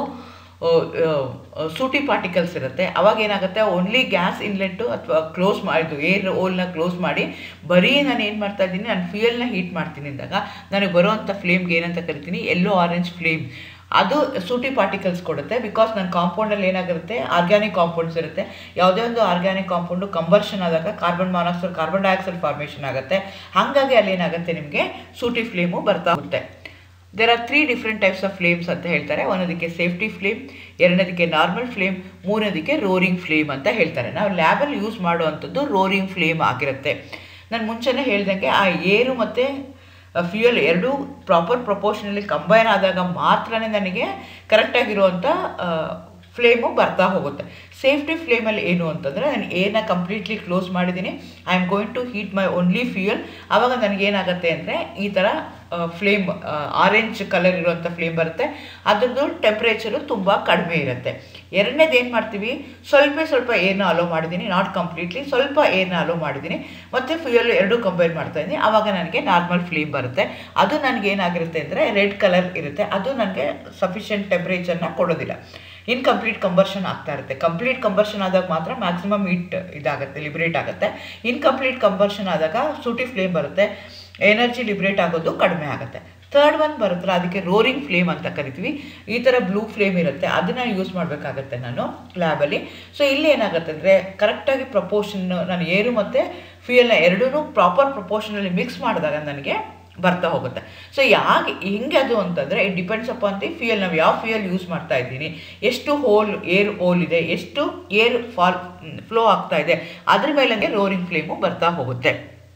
ಸೂಟಿ ಪಾರ್ಟಿಕಲ್ಸ್ ಇರುತ್ತೆ ಅವಾಗ ಏನಾಗುತ್ತೆ ಓನ್ಲಿ ಗ್ಯಾಸ್ ಇನ್ಲೆಟ್ಟು ಅಥವಾ ಕ್ಲೋಸ್ ಮಾಡಿದ್ದು ಏರ್ ಓಲ್ನ ಕ್ಲೋಸ್ ಮಾಡಿ ಬರೀ ನಾನು ಏನು ಮಾಡ್ತಾ ಇದ್ದೀನಿ ನಾನು ಫ್ಯೂಯಲ್ನ ಹೀಟ್ ಮಾಡ್ತೀನಿ ಅಂದಾಗ ನನಗೆ ಬರುವಂಥ ಫ್ಲೇಮ್ಗೆ ಏನಂತ ಕರಿತೀನಿ ಎಲ್ಲೋ ಆರೆಂಜ್ ಫ್ಲೇಮ್ ಅದು ಸೂಟಿ ಪಾರ್ಟಿಕಲ್ಸ್ ಕೊಡುತ್ತೆ ಬಿಕಾಸ್ ನನ್ನ ಕಾಂಪೌಂಡಲ್ಲಿ ಏನಾಗಿರುತ್ತೆ ಆರ್ಗ್ಯಾನಿಕ್ ಕಾಂಪೌಂಡ್ಸ್ ಇರುತ್ತೆ ಯಾವುದೇ ಒಂದು ಆರ್ಗ್ಯಾನಿಕ್ ಕಾಂಪೌಂಡು ಕಂಬರ್ಷನ್ ಆದಾಗ carbon monoxide carbon dioxide formation ಆಗುತ್ತೆ ಹಾಗಾಗಿ ಅಲ್ಲಿ ಏನಾಗುತ್ತೆ ನಿಮಗೆ ಸೂಟಿ ಫ್ಲೇಮು ಬರ್ತಾ ಹೋಗುತ್ತೆ there are three different types of flames ಅಂತ ಹೇಳ್ತಾರೆ ಒಂದೋದಕ್ಕೆ ಸೇಫ್ಟಿ ಫ್ಲೇಮ್ ಎರಡನೇದಕ್ಕೆ ನಾರ್ಮಲ್ ಫ್ಲೇಮ್ ಮೂರನೇದಕ್ಕೆ ರೋರಿಂಗ್ ಫ್ಲೇಮ್ ಅಂತ ಹೇಳ್ತಾರೆ ನಾವು ಲ್ಯಾಬಲ್ಲಿ ಯೂಸ್ ಮಾಡುವಂಥದ್ದು ರೋರಿಂಗ್ ಫ್ಲೇಮ್ ಆಗಿರುತ್ತೆ ನಾನು ಮುಂಚೆನೇ ಹೇಳ್ದಂಗೆ ಆ ಏರು ಮತ್ತು ಫ್ಯೂಯಲ್ ಎರಡೂ ಪ್ರಾಪರ್ ಪ್ರಪೋರ್ಷನಲ್ಲಿ ಕಂಬೈನ್ ಆದಾಗ ಮಾತ್ರನೇ ನನಗೆ ಕರೆಕ್ಟಾಗಿರುವಂಥ ಫ್ಲೇಮು ಬರ್ತಾ ಹೋಗುತ್ತೆ ಸೇಫ್ಟಿ ಫ್ಲೇಮಲ್ಲಿ ಏನು ಅಂತಂದರೆ ನಾನು ಏನ ಕಂಪ್ಲೀಟ್ಲಿ ಕ್ಲೋಸ್ ಮಾಡಿದ್ದೀನಿ I am going to heat my only fuel ಆವಾಗ ನನಗೇನಾಗುತ್ತೆ ಅಂದರೆ ಈ ಥರ ಫ್ಲೇಮ್ ಆರೆಂಜ್ ಕಲರ್ ಇರುವಂಥ ಫ್ಲೇಮ್ ಬರುತ್ತೆ ಅದ್ರದ್ದು ಟೆಂಪ್ರೇಚರು ತುಂಬ ಕಡಿಮೆ ಇರುತ್ತೆ ಎರಡನೇದು ಏನು ಮಾಡ್ತೀವಿ ಸ್ವಲ್ಪ ಸ್ವಲ್ಪ ಏನ ಅಲೋ ಮಾಡಿದ್ದೀನಿ ನಾಟ್ ಕಂಪ್ಲೀಟ್ಲಿ ಸ್ವಲ್ಪ ಏನ ಅಲೋ ಮಾಡಿದ್ದೀನಿ ಮತ್ತು ಫ್ಯೂಯಲ್ ಎರಡೂ ಕಂಬೈನ್ ಮಾಡ್ತಾ ಇದ್ದೀನಿ ಆವಾಗ ನನಗೆ ನಾರ್ಮಲ್ ಫ್ಲೇಮ್ ಬರುತ್ತೆ ಅದು ನನಗೆ ಏನಾಗಿರುತ್ತೆ ಅಂದರೆ ರೆಡ್ ಕಲರ್ ಇರುತ್ತೆ ಅದು ನನಗೆ ಸಫಿಷಿಯೆಂಟ್ ಟೆಂಪ್ರೇಚರ್ನ ಕೊಡೋದಿಲ್ಲ ಇನ್ಕಂಪ್ಲೀಟ್ ಕಂಬರ್ಷನ್ ಆಗ್ತಾ ಇರುತ್ತೆ ಕಂಪ್ಲೀಟ್ ಕಂಬರ್ಷನ್ ಆದಾಗ ಮಾತ್ರ ಮ್ಯಾಕ್ಸಿಮಮ್ ಹೀಟ್ ಇದಾಗುತ್ತೆ ಲಿಬ್ರೇಟ್ ಆಗುತ್ತೆ ಇನ್ಕಂಪ್ಲೀಟ್ ಕಂಬರ್ಷನ್ ಆದಾಗ ಸೂಟಿ ಫ್ಲೇಮ್ ಬರುತ್ತೆ ಎನರ್ಜಿ ಲಿಬ್ರೇಟ್ ಆಗೋದು ಕಡಿಮೆ ಆಗುತ್ತೆ ಥರ್ಡ್ ಒನ್ ಬರುತ್ತಲ್ಲ ಅದಕ್ಕೆ ರೋರಿಂಗ್ ಫ್ಲೇಮ್ ಅಂತ ಕರಿತೀವಿ ಈ ಥರ ಬ್ಲೂ ಫ್ಲೇಮ್ ಇರುತ್ತೆ ಅದನ್ನು ಯೂಸ್ ಮಾಡಬೇಕಾಗತ್ತೆ ನಾನು ಲ್ಯಾಬಲ್ಲಿ ಸೊ ಇಲ್ಲಿ ಏನಾಗುತ್ತೆ ಅಂದರೆ ಕರೆಕ್ಟಾಗಿ ಪ್ರಪೋರ್ಷನ್ ನಾನು ಏರು ಮತ್ತು ಫ್ಯೂಯಲ್ನ ಎರಡೂ ಪ್ರಾಪರ್ ಪ್ರಪೋರ್ಷನಲ್ಲಿ ಮಿಕ್ಸ್ ಮಾಡಿದಾಗ ನನಗೆ ಬರ್ತಾ ಹೋಗುತ್ತೆ ಸೊ ಯಾಕೆ ಹೆಂಗೆ ಅದು ಅಂತಂದರೆ it depends upon the fuel ನಾವು ಯಾವ ಫ್ಯೂಯಲ್ ಯೂಸ್ ಮಾಡ್ತಾ ಇದ್ದೀನಿ ಎಷ್ಟು ಹೋಲ್ ಏರ್ ಹೋಲ್ ಇದೆ ಎಷ್ಟು ಏರ್ ಫಾಲ್ ಫ್ಲೋ ಆಗ್ತಾ ಇದೆ ಅದ್ರ ಮೇಲೆ ರೋರಿಂಗ್ ಫ್ಲೇಮು ಬರ್ತಾ ಹೋಗುತ್ತೆ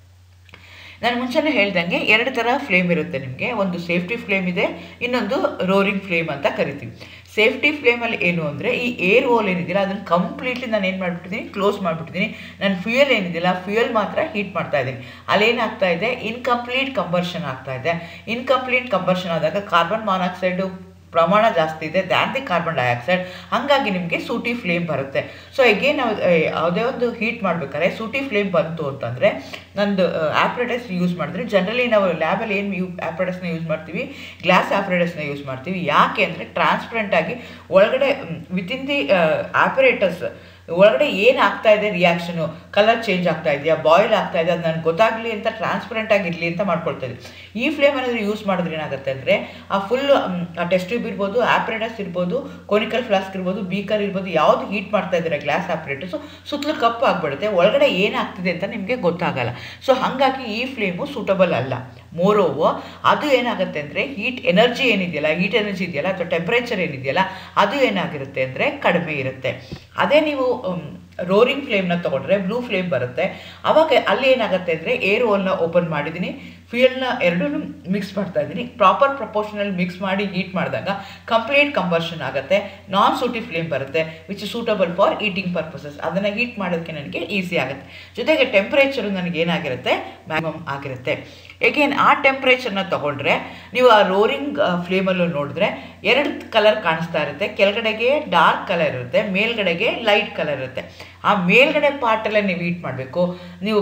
ನಾನು ಮುಂಚೆನೇ ಹೇಳ್ದಂಗೆ ಎರಡು ಥರ ಫ್ಲೇಮ್ ಇರುತ್ತೆ ನಿಮಗೆ ಒಂದು ಸೇಫ್ಟಿ ಫ್ಲೇಮ್ ಇದೆ ಇನ್ನೊಂದು ರೋರಿಂಗ್ ಫ್ಲೇಮ್ ಅಂತ ಕರಿತೀವಿ ಸೇಫ್ಟಿ ಫ್ಲೇಮಲ್ಲಿ ಏನು ಅಂದರೆ ಈ ಏರ್ ಹೋಲ್ ಏನಿದೆಯಲ್ಲ ಅದನ್ನು ಕಂಪ್ಲೀಟ್ಲಿ ನಾನು ಏನು ಮಾಡಿಬಿಟ್ಟಿದ್ದೀನಿ ಕ್ಲೋಸ್ ಮಾಡಿಬಿಟ್ಟಿದ್ದೀನಿ ನನ್ನ ಫ್ಯೂಯಲ್ ಏನಿದೆಯಲ್ಲ ಫ್ಯೂಯಲ್ ಮಾತ್ರ ಹೀಟ್ ಮಾಡ್ತಾ ಇದ್ದೀನಿ ಅಲ್ಲೇನಾಗ್ತಾ ಇದೆ ಇನ್ಕಂಪ್ಲೀಟ್ ಕಂಬರ್ಷನ್ ಆಗ್ತಾ ಇದೆ ಇನ್ಕಂಪ್ಲೀಟ್ ಕಂಬರ್ಷನ್ ಆದಾಗ ಕಾರ್ಬನ್ ಮಾನಾಕ್ಸೈಡು ಪ್ರಮಾಣ ಜಾಸ್ತಿ ಇದೆ ದ್ಯಾನ್ ದಿ ಕಾರ್ಬನ್ ಡೈಆಕ್ಸೈಡ್ ಹಾಗಾಗಿ ನಿಮಗೆ ಸೂಟಿ ಫ್ಲೇಮ್ ಬರುತ್ತೆ ಸೊ ಎಗೇನ್ ನಾವು ಯಾವುದೇ ಒಂದು ಹೀಟ್ ಮಾಡಬೇಕಾದ್ರೆ ಸೂಟಿ ಫ್ಲೇಮ್ ಬಂತು ಅಂತಂದರೆ ನಂದು ಆ್ಯಪ್ರೇಟಸ್ ಯೂಸ್ ಮಾಡಿದ್ರೆ ಜನರಲಿ ನಾವು ಲ್ಯಾಬಲ್ಲಿ ಏನು ಯೂ ಆ್ಯಪ್ರೇಟಸ್ನ ಯೂಸ್ ಮಾಡ್ತೀವಿ ಗ್ಲಾಸ್ ಆ್ಯಪ್ರೇಟಸ್ನ ಯೂಸ್ ಮಾಡ್ತೀವಿ ಯಾಕೆ ಅಂದರೆ ಟ್ರಾನ್ಸ್ಪರೆಂಟಾಗಿ ಒಳಗಡೆ ವಿತಿನ್ ದಿ ಆ್ಯಪ್ರೇಟಸ್ ಒಳಗಡೆ ಏನು ಆಗ್ತಾ ಇದೆ ರಿಯಾಕ್ಷನು ಕಲರ್ ಚೇಂಜ್ ಆಗ್ತಾ ಇದೆಯಾ ಬಾಯ್ಲ್ ಆಗ್ತಾ ಇದೆ ಅದು ನನಗೆ ಗೊತ್ತಾಗಲಿ ಅಂತ ಟ್ರಾನ್ಸ್ಪರೆಂಟ್ ಆಗಿರಲಿ ಅಂತ ಮಾಡ್ಕೊಳ್ತಾ ಇದ್ದೀವಿ ಈ ಫ್ಲೇಮ್ ಏನಾದರೂ ಯೂಸ್ ಮಾಡಿದ್ರೆ ಏನಾಗುತ್ತೆ ಅಂದರೆ ಆ ಫುಲ್ ಆ ಟೆಸ್ಟ್ ಟ್ಯೂಬ್ ಇರ್ಬೋದು ಆಪ್ರೇಟಸ್ ಇರ್ಬೋದು ಕೋನಿಕಲ್ ಫ್ಲಾಸ್ಕ್ ಇರ್ಬೋದು ಬೀಕರ್ ಇರ್ಬೋದು ಯಾವುದು ಹೀಟ್ ಮಾಡ್ತಾ ಇದ್ದಾರೆ ಗ್ಲಾಸ್ ಆಪ್ರೇಟರ್ಸು ಸುತ್ತಲೂ ಕಪ್ಪು ಆಗಿಬಿಡುತ್ತೆ ಒಳಗಡೆ ಏನಾಗ್ತಿದೆ ಅಂತ ನಿಮಗೆ ಗೊತ್ತಾಗಲ್ಲ ಸೊ ಹಾಗಾಗಿ ಈ ಫ್ಲೇಮು ಸೂಟಬಲ್ ಅಲ್ಲ ಮೋರೋವು ಅದು ಏನಾಗುತ್ತೆ ಅಂದರೆ ಹೀಟ್ ಎನರ್ಜಿ ಏನಿದೆಯಲ್ಲ ಹೀಟ್ ಎನರ್ಜಿ ಇದೆಯಲ್ಲ ಅಥವಾ ಟೆಂಪ್ರೇಚರ್ ಏನಿದೆಯಲ್ಲ ಅದು ಏನಾಗಿರುತ್ತೆ ಅಂದರೆ ಕಡಿಮೆ ಇರುತ್ತೆ ಅದೇ ನೀವು ರೋರಿಂಗ್ ಫ್ಲೇಮ್ನ ತೊಗೊಂಡ್ರೆ ಬ್ಲೂ ಫ್ಲೇಮ್ ಬರುತ್ತೆ ಅವಾಗ ಅಲ್ಲಿ ಏನಾಗುತ್ತೆ ಅಂದರೆ ಏರ್ ಓಲ್ನ ಓಪನ್ ಮಾಡಿದ್ದೀನಿ ಫ್ಯೂಯಲ್ನ ಎರಡೂ ಮಿಕ್ಸ್ ಮಾಡ್ತಾ ಇದ್ದೀನಿ ಪ್ರಾಪರ್ ಪ್ರಪೋರ್ಷನಲ್ಲಿ ಮಿಕ್ಸ್ ಮಾಡಿ ಹೀಟ್ ಮಾಡಿದಾಗ ಕಂಪ್ಲೀಟ್ ಕಂಬರ್ಷನ್ ಆಗುತ್ತೆ ನಾನ್ ಸೂಟಿ ಫ್ಲೇಮ್ ಬರುತ್ತೆ which is suitable for heating purposes ಅದನ್ನು ಹೀಟ್ ಮಾಡೋದಕ್ಕೆ ನನಗೆ ಈಸಿ ಆಗುತ್ತೆ ಜೊತೆಗೆ ಟೆಂಪ್ರೇಚರು ನನಗೆ ಏನಾಗಿರುತ್ತೆ ಮ್ಯಾಕ್ಸಿಮಮ್ ಆಗಿರುತ್ತೆ ಏಕೆನ್ ಆ ಟೆಂಪ್ರೇಚರ್ನ ತೊಗೊಂಡ್ರೆ ನೀವು ಆ ರೋರಿಂಗ್ ಫ್ಲೇಮಲ್ಲೂ ನೋಡಿದ್ರೆ ಎರಡು ಕಲರ್ ಕಾಣಿಸ್ತಾ ಇರುತ್ತೆ ಕೆಳಗಡೆಗೆ ಡಾರ್ಕ್ ಕಲರ್ ಇರುತ್ತೆ ಮೇಲ್ಗಡೆಗೆ ಲೈಟ್ ಕಲರ್ ಇರುತ್ತೆ ಆ ಮೇಲ್ಗಡೆ ಪಾರ್ಟಲ್ಲೇ ನೀವು ಹೀಟ್ ಮಾಡಬೇಕು ನೀವು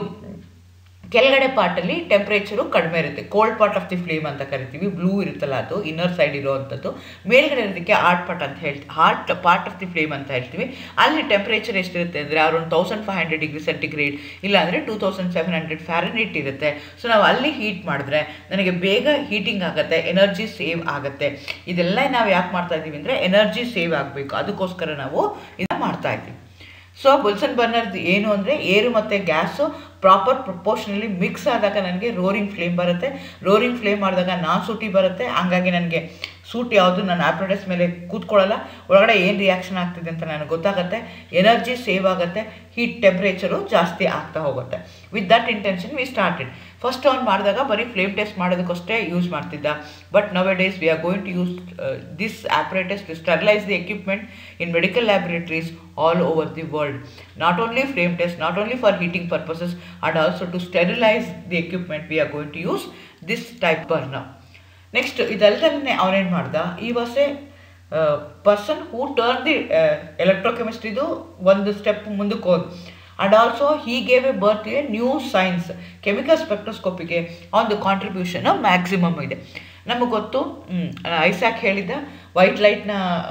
ಕೆಳಗಡೆ ಪಾರ್ಟಲ್ಲಿ ಟೆಂಪ್ರೇಚರು ಕಡಿಮೆ ಇರುತ್ತೆ cold part of the flame ಅಂತ ಕರಿತೀವಿ ಬ್ಲೂ ಇರುತ್ತಲ್ಲ ಅದು ಇನ್ನರ್ ಸೈಡ್ ಇರೋವಂಥದ್ದು ಮೇಲ್ಗಡೆ ಇರೋದಕ್ಕೆ ಹಾರ್ಟ್ ಪಾರ್ಟ್ ಅಂತ ಹೇಳ್ತೀವಿ hot part of the flame ಅಂತ ಹೇಳ್ತೀವಿ ಅಲ್ಲಿ ಟೆಂಪ್ರೇಚರ್ ಎಷ್ಟಿರುತ್ತೆ ಅಂದರೆ around thousand five hundred degree centigrade ಇಲ್ಲಾಂದರೆ two thousand seven hundred fahrenheit ಇರುತ್ತೆ ಸೊ ನಾವು ಅಲ್ಲಿ ಹೀಟ್ ಮಾಡಿದ್ರೆ ನನಗೆ ಬೇಗ ಹೀಟಿಂಗ್ ಆಗುತ್ತೆ ಎನರ್ಜಿ ಸೇವ್ ಆಗುತ್ತೆ ಇದೆಲ್ಲ ನಾವು ಯಾಕೆ ಮಾಡ್ತಾ ಇದ್ದೀವಿ ಅಂದರೆ ಎನರ್ಜಿ ಸೇವ್ ಆಗಬೇಕು ಅದಕ್ಕೋಸ್ಕರ ನಾವು ಇದನ್ನು ಮಾಡ್ತಾ ಇದ್ದೀವಿ ಸೊ ಬುಲ್ಸನ್ ಬರ್ನರ್ದು ಏನು ಅಂದರೆ ಏರು ಮತ್ತು ಗ್ಯಾಸು ಪ್ರಾಪರ್ ಪ್ರಪೋರ್ಷನಲ್ಲಿ ಮಿಕ್ಸ್ ಆದಾಗ ನನಗೆ ರೋರಿಂಗ್ ಫ್ಲೇಮ್ ಬರುತ್ತೆ ರೋರಿಂಗ್ ಫ್ಲೇಮ್ ಮಾಡಿದಾಗ ನಾನ್ ಸೂಟಿ ಬರುತ್ತೆ ಹಂಗಾಗಿ ನನಗೆ ಸೂಟ್ ಯಾವುದು ನನ್ನ ಆಪ್ರೇಟಸ್ ಮೇಲೆ ಕೂತ್ಕೊಳ್ಳಲ್ಲ ಒಳಗಡೆ ಏನು ರಿಯಾಕ್ಷನ್ ಆಗ್ತಿದೆ ಅಂತ ನನಗೆ ಗೊತ್ತಾಗುತ್ತೆ ಎನರ್ಜಿ ಸೇವ್ ಆಗುತ್ತೆ ಹೀಟ್ ಟೆಂಪ್ರೇಚರು ಜಾಸ್ತಿ ಆಗ್ತಾ ಹೋಗುತ್ತೆ with that intention we started first on ಮಾಡಿದಾಗ ಬರೀ ಫ್ಲೇಮ್ ಟೆಸ್ಟ್ ಮಾಡೋದಕ್ಕಷ್ಟೇ ಯೂಸ್ ಮಾಡ್ತಿದ್ದ but nowadays we are going to use this apparatus to sterilise the equipment in medical laboratories all over the world not only flame test not only for heating purposes and also to sterilise the equipment we are going to use this type burner next ಇದೆಲ್ಲದನ್ನೇ ಅವನೇನು ಮಾಡ್ದ he was a person who turn the ಎಲೆಕ್ಟ್ರೋಕೆಮಿಸ್ಟ್ರಿದು ಒಂದು step ಮುಂದಕ್ಕೆ ಹೋದ್ and also he gave a birth a new science chemical ಸ್ಪೆಕ್ಟ್ರೋಸ್ಕೋಪಿಗೆ on the contribution maximum ಇದೆ ನಮಗೆ ಗೊತ್ತು ಐಸಾಕ್ ಹೇಳಿದ್ದ ವೈಟ್ ಲೈಟ್ನ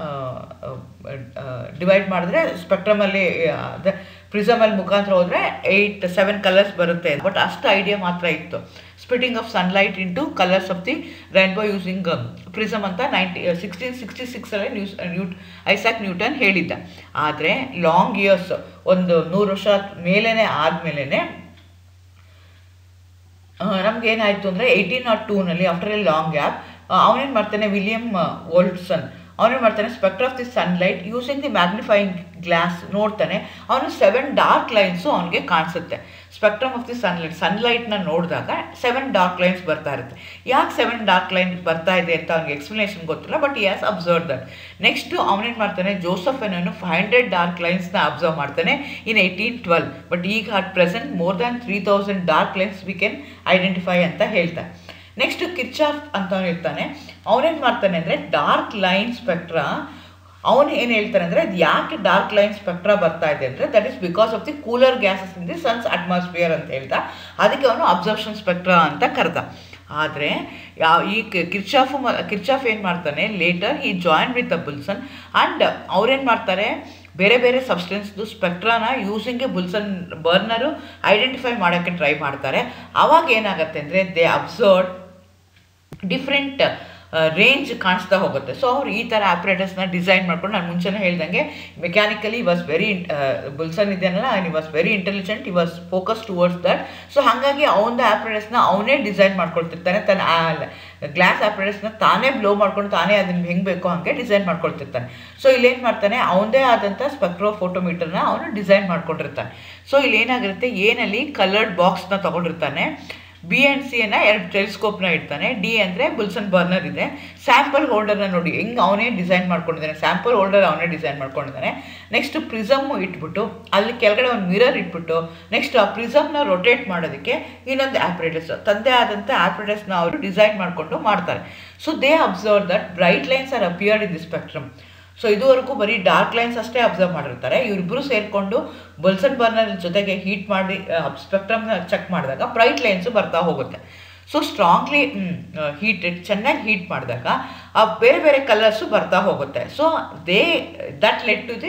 ಡಿವೈಡ್ ಮಾಡಿದ್ರೆ ಸ್ಪೆಕ್ಟ್ರಮಲ್ಲಿ ಅದೇ ಪ್ರಿಸಮಲ್ಲಿ ಮುಖಾಂತರ ಹೋದರೆ ಏಯ್ಟ್ ಸೆವೆನ್ ಕಲರ್ಸ್ ಬರುತ್ತೆ ಬಟ್ ಅಷ್ಟು ಐಡಿಯಾ ಮಾತ್ರ ಇತ್ತು splitting of sunlight into colours of the rainbow using prism ಅಂತ ನೈಂಟಿ ಸಿಕ್ಸ್ಟೀನ್ ಸಿಕ್ಸ್ಟಿ ಸಿಕ್ಸಲ್ಲೇ ನ್ಯೂಸ್ ನ್ಯೂಟ್ ಐಸಾಕ್ ನ್ಯೂಟನ್ ಹೇಳಿದ್ದ ಆದರೆ ಲಾಂಗ್ ಇಯರ್ಸ್ ಒಂದು ನೂರು ವರ್ಷ ಮೇಲೇ ಆದಮೇಲೆ ನಮ್ಗೆ ಏನಾಯಿತು ಅಂದರೆ ಏಯ್ಟೀನ್ ನಾಟ್ ಟೂನಲ್ಲಿ ಆಫ್ಟರ್ ಎ ಲಾಂಗ್ ಗ್ಯಾಪ್ ಅವನೇನು ಮಾಡ್ತಾನೆ ವಿಲಿಯಮ್ ವೋಲ್ಟ್ಸನ್ ಅವನೇನು ಮಾಡ್ತಾನೆ spectra of the sunlight using the magnifying glass ನೋಡ್ತಾನೆ ಅವನು ಸೆವೆನ್ ಡಾರ್ಕ್ ಲೈನ್ಸು ಅವನಿಗೆ ಕಾಣಿಸುತ್ತೆ ಸ್ಪೆಕ್ಟ್ರಮ್ ಆಫ್ ದಿ ಸನ್ಲೈಟ್ ಸನ್ಲೈಟ್ನ ನೋಡಿದಾಗ ಸೆವೆನ್ ಡಾರ್ಕ್ ಲೈನ್ಸ್ ಬರ್ತಾ ಇರುತ್ತೆ ಯಾಕೆ ಸೆವೆನ್ ಡಾರ್ಕ್ ಲೈನ್ ಬರ್ತಾ ಇದೆ ಅಂತ ಅವ್ನಿಗೆ ಎಕ್ಸ್ಪ್ಲನೇಷನ್ ಗೊತ್ತಿಲ್ಲ ಬಟ್ ಈ ಹ್ಯಾಸ್ ಅಬ್ಸರ್ವ್ ದಟ್ ನೆಕ್ಸ್ಟು ಅವನೇನು ಮಾಡ್ತಾನೆ ಜೋಸಫ್ ಏನನ್ನು ಫೈವ್ ಹಂಡ್ರೆಡ್ ಡಾರ್ಕ್ ಲೈನ್ಸ್ನ ಅಬ್ಸರ್ವ್ ಮಾಡ್ತಾನೆ ಇನ್ ಏಯ್ಟೀನ್ ಟ್ವೆಲ್ ಬಟ್ ಈಗ at present more than three thousand dark lines we can identify ಅಂತ ಹೇಳ್ತಾರೆ ನೆಕ್ಸ್ಟ್ ಕಿರ್ಚಾಫ್ ಅಂತವನು ಇರ್ತಾನೆ ಅವನೇನು ಮಾಡ್ತಾನೆ ಅಂದರೆ ಡಾರ್ಕ್ ಲೈನ್ ಸ್ಪೆಕ್ಟ್ರ ಅವನು ಏನು ಹೇಳ್ತಾನೆ ಅಂದರೆ ಅದು ಯಾಕೆ ಡಾರ್ಕ್ ಲೈನ್ ಸ್ಪೆಕ್ಟ್ರಾ ಬರ್ತಾ ಇದೆ ಅಂದರೆ that is because of the cooler gases in the sun's atmosphere ಅಂತ ಹೇಳ್ದ ಅದಕ್ಕೆ ಅವನು ಅಬ್ಸರ್ಪ್ಷನ್ ಸ್ಪೆಕ್ಟ್ರಾ ಅಂತ ಕರೆದ ಆದರೆ ಯಾವ ಈ ಕಿರ್ಚಾಫು ಮ ಕಿರ್ಚಾಫ್ ಏನು ಮಾಡ್ತಾನೆ later he join with the Bunsen and ಅವ್ರೇನು ಮಾಡ್ತಾರೆ ಬೇರೆ ಬೇರೆ ಸಬ್ಸ್ಟೆನ್ಸ್ದು ಸ್ಪೆಕ್ಟ್ರಾನ using a Bunsen burner identify ಮಾಡೋಕ್ಕೆ ಟ್ರೈ ಮಾಡ್ತಾರೆ ಆವಾಗ ಏನಾಗುತ್ತೆ ಅಂದರೆ ದೇ ಅಬ್ಸರ್ವ್ ಡಿಫ್ರೆಂಟ್ ರೇಂಜ್ ಕಾಣಿಸ್ತಾ ಹೋಗುತ್ತೆ ಸೊ ಅವ್ರು ಈ ಥರ ಆಪ್ರೇಟರ್ಸ್ನ ಡಿಸೈನ್ ಮಾಡ್ಕೊಂಡು ನಾನು ಮುಂಚೆನೇ ಹೇಳ್ದಂಗೆ ಮೆಕ್ಯಾನಿಕಲಿ ವಾಸ್ ವೆರಿ ಬುಲ್ಸನ್ ಇದೆಯಲ್ಲ he was very intelligent he was focus towards that so ಹಾಗಾಗಿ ಅವನದು ಆಪ್ರೇಟರ್ಸ್ನ ಅವನೇ ಡಿಸೈನ್ ಮಾಡ್ಕೊಳ್ತಿರ್ತಾನೆ ತನ್ನ ಗ್ಲಾಸ್ ಆಪ್ರೇಟರ್ಸ್ನ ತಾನೇ ಬ್ಲೋ ಮಾಡ್ಕೊಂಡು ತಾನೇ ಅದನ್ನು ಹೆಂಗೆ ಬೇಕೋ ಹಾಗೆ ಡಿಸೈನ್ ಮಾಡ್ಕೊಳ್ತಿರ್ತಾನೆ ಸೊ ಇಲ್ಲೇನು ಮಾಡ್ತಾನೆ ಅವನದೇ ಆದಂಥ ಸ್ಪೆಕ್ಟ್ರೋ ಫೋಟೋಮೀಟರ್ನ ಅವನು ಡಿಸೈನ್ ಮಾಡ್ಕೊಂಡಿರ್ತಾನೆ ಸೊ ಇಲ್ಲಿ ಏನಾಗಿರುತ್ತೆ ಏನಲ್ಲಿ ಕಲರ್ಡ್ ಬಾಕ್ಸ್ನ ತೊಗೊಂಡಿರ್ತಾನೆ ಬಿ ಆ್ಯಂಡ್ ಸಿ ಅನ್ನ ಎರಡು ಟೆಲಿಸ್ಕೋಪ್ನ ಇಡ್ತಾನೆ ಡಿ ಅಂದರೆ ಬುಲ್ಸನ್ ಬರ್ನರ್ ಇದೆ ಸ್ಯಾಂಪಲ್ ಹೋಲ್ಡರ್ನ ನೋಡಿ ಹೆಂಗೆ ಅವನೇ ಡಿಸೈನ್ ಮಾಡ್ಕೊಂಡಿದ್ದಾನೆ ಸ್ಯಾಂಪಲ್ ಹೋಲ್ಡರ್ ಅವನೇ ಡಿಸೈನ್ ಮಾಡ್ಕೊಂಡಿದ್ದಾನೆ ನೆಕ್ಸ್ಟ್ ಪ್ರಿಸಮ್ಮು ಇಟ್ಬಿಟ್ಟು ಅಲ್ಲಿ ಕೆಳಗಡೆ ಒಂದು ಮಿರರ್ ಇಟ್ಬಿಟ್ಟು ನೆಕ್ಸ್ಟ್ ಆ ಪ್ರಿಸಮ್ನ ರೊಟೇಟ್ ಮಾಡೋದಕ್ಕೆ ಇನ್ನೊಂದು ಆಪ್ರೇಟರ್ಸ್ ತಂದೆ ಆದಂಥ ಆಪ್ರೇಟರ್ಸ್ನ ಅವರು ಡಿಸೈನ್ ಮಾಡಿಕೊಂಡು ಮಾಡ್ತಾರೆ so they observe that bright lines are appeared in the spectrum so ಇದುವರೆಗೂ ಬರೀ ಡಾರ್ಕ್ ಲೈನ್ಸ್ ಅಷ್ಟೇ ಅಬ್ಸರ್ವ್ ಮಾಡಿರ್ತಾರೆ ಇವರಿಬ್ಬರು ಸೇರಿಕೊಂಡು ಬಲ್ಸನ್ ಬರ್ನರ್ ಜೊತೆಗೆ ಹೀಟ್ ಮಾಡಿ ಸ್ಪೆಕ್ಟ್ರಮ್ನ ಚೆಕ್ ಮಾಡಿದಾಗ ಬ್ರೈಟ್ ಲೈನ್ಸು ಬರ್ತಾ ಹೋಗುತ್ತೆ ಸೊ ಸ್ಟ್ರಾಂಗ್ಲಿ ಹೀಟೆಡ್ ಚೆನ್ನಾಗಿ ಹೀಟ್ ಮಾಡಿದಾಗ ಆ ಬೇರೆ ಬೇರೆ ಕಲರ್ಸು ಬರ್ತಾ ಹೋಗುತ್ತೆ so they that let to the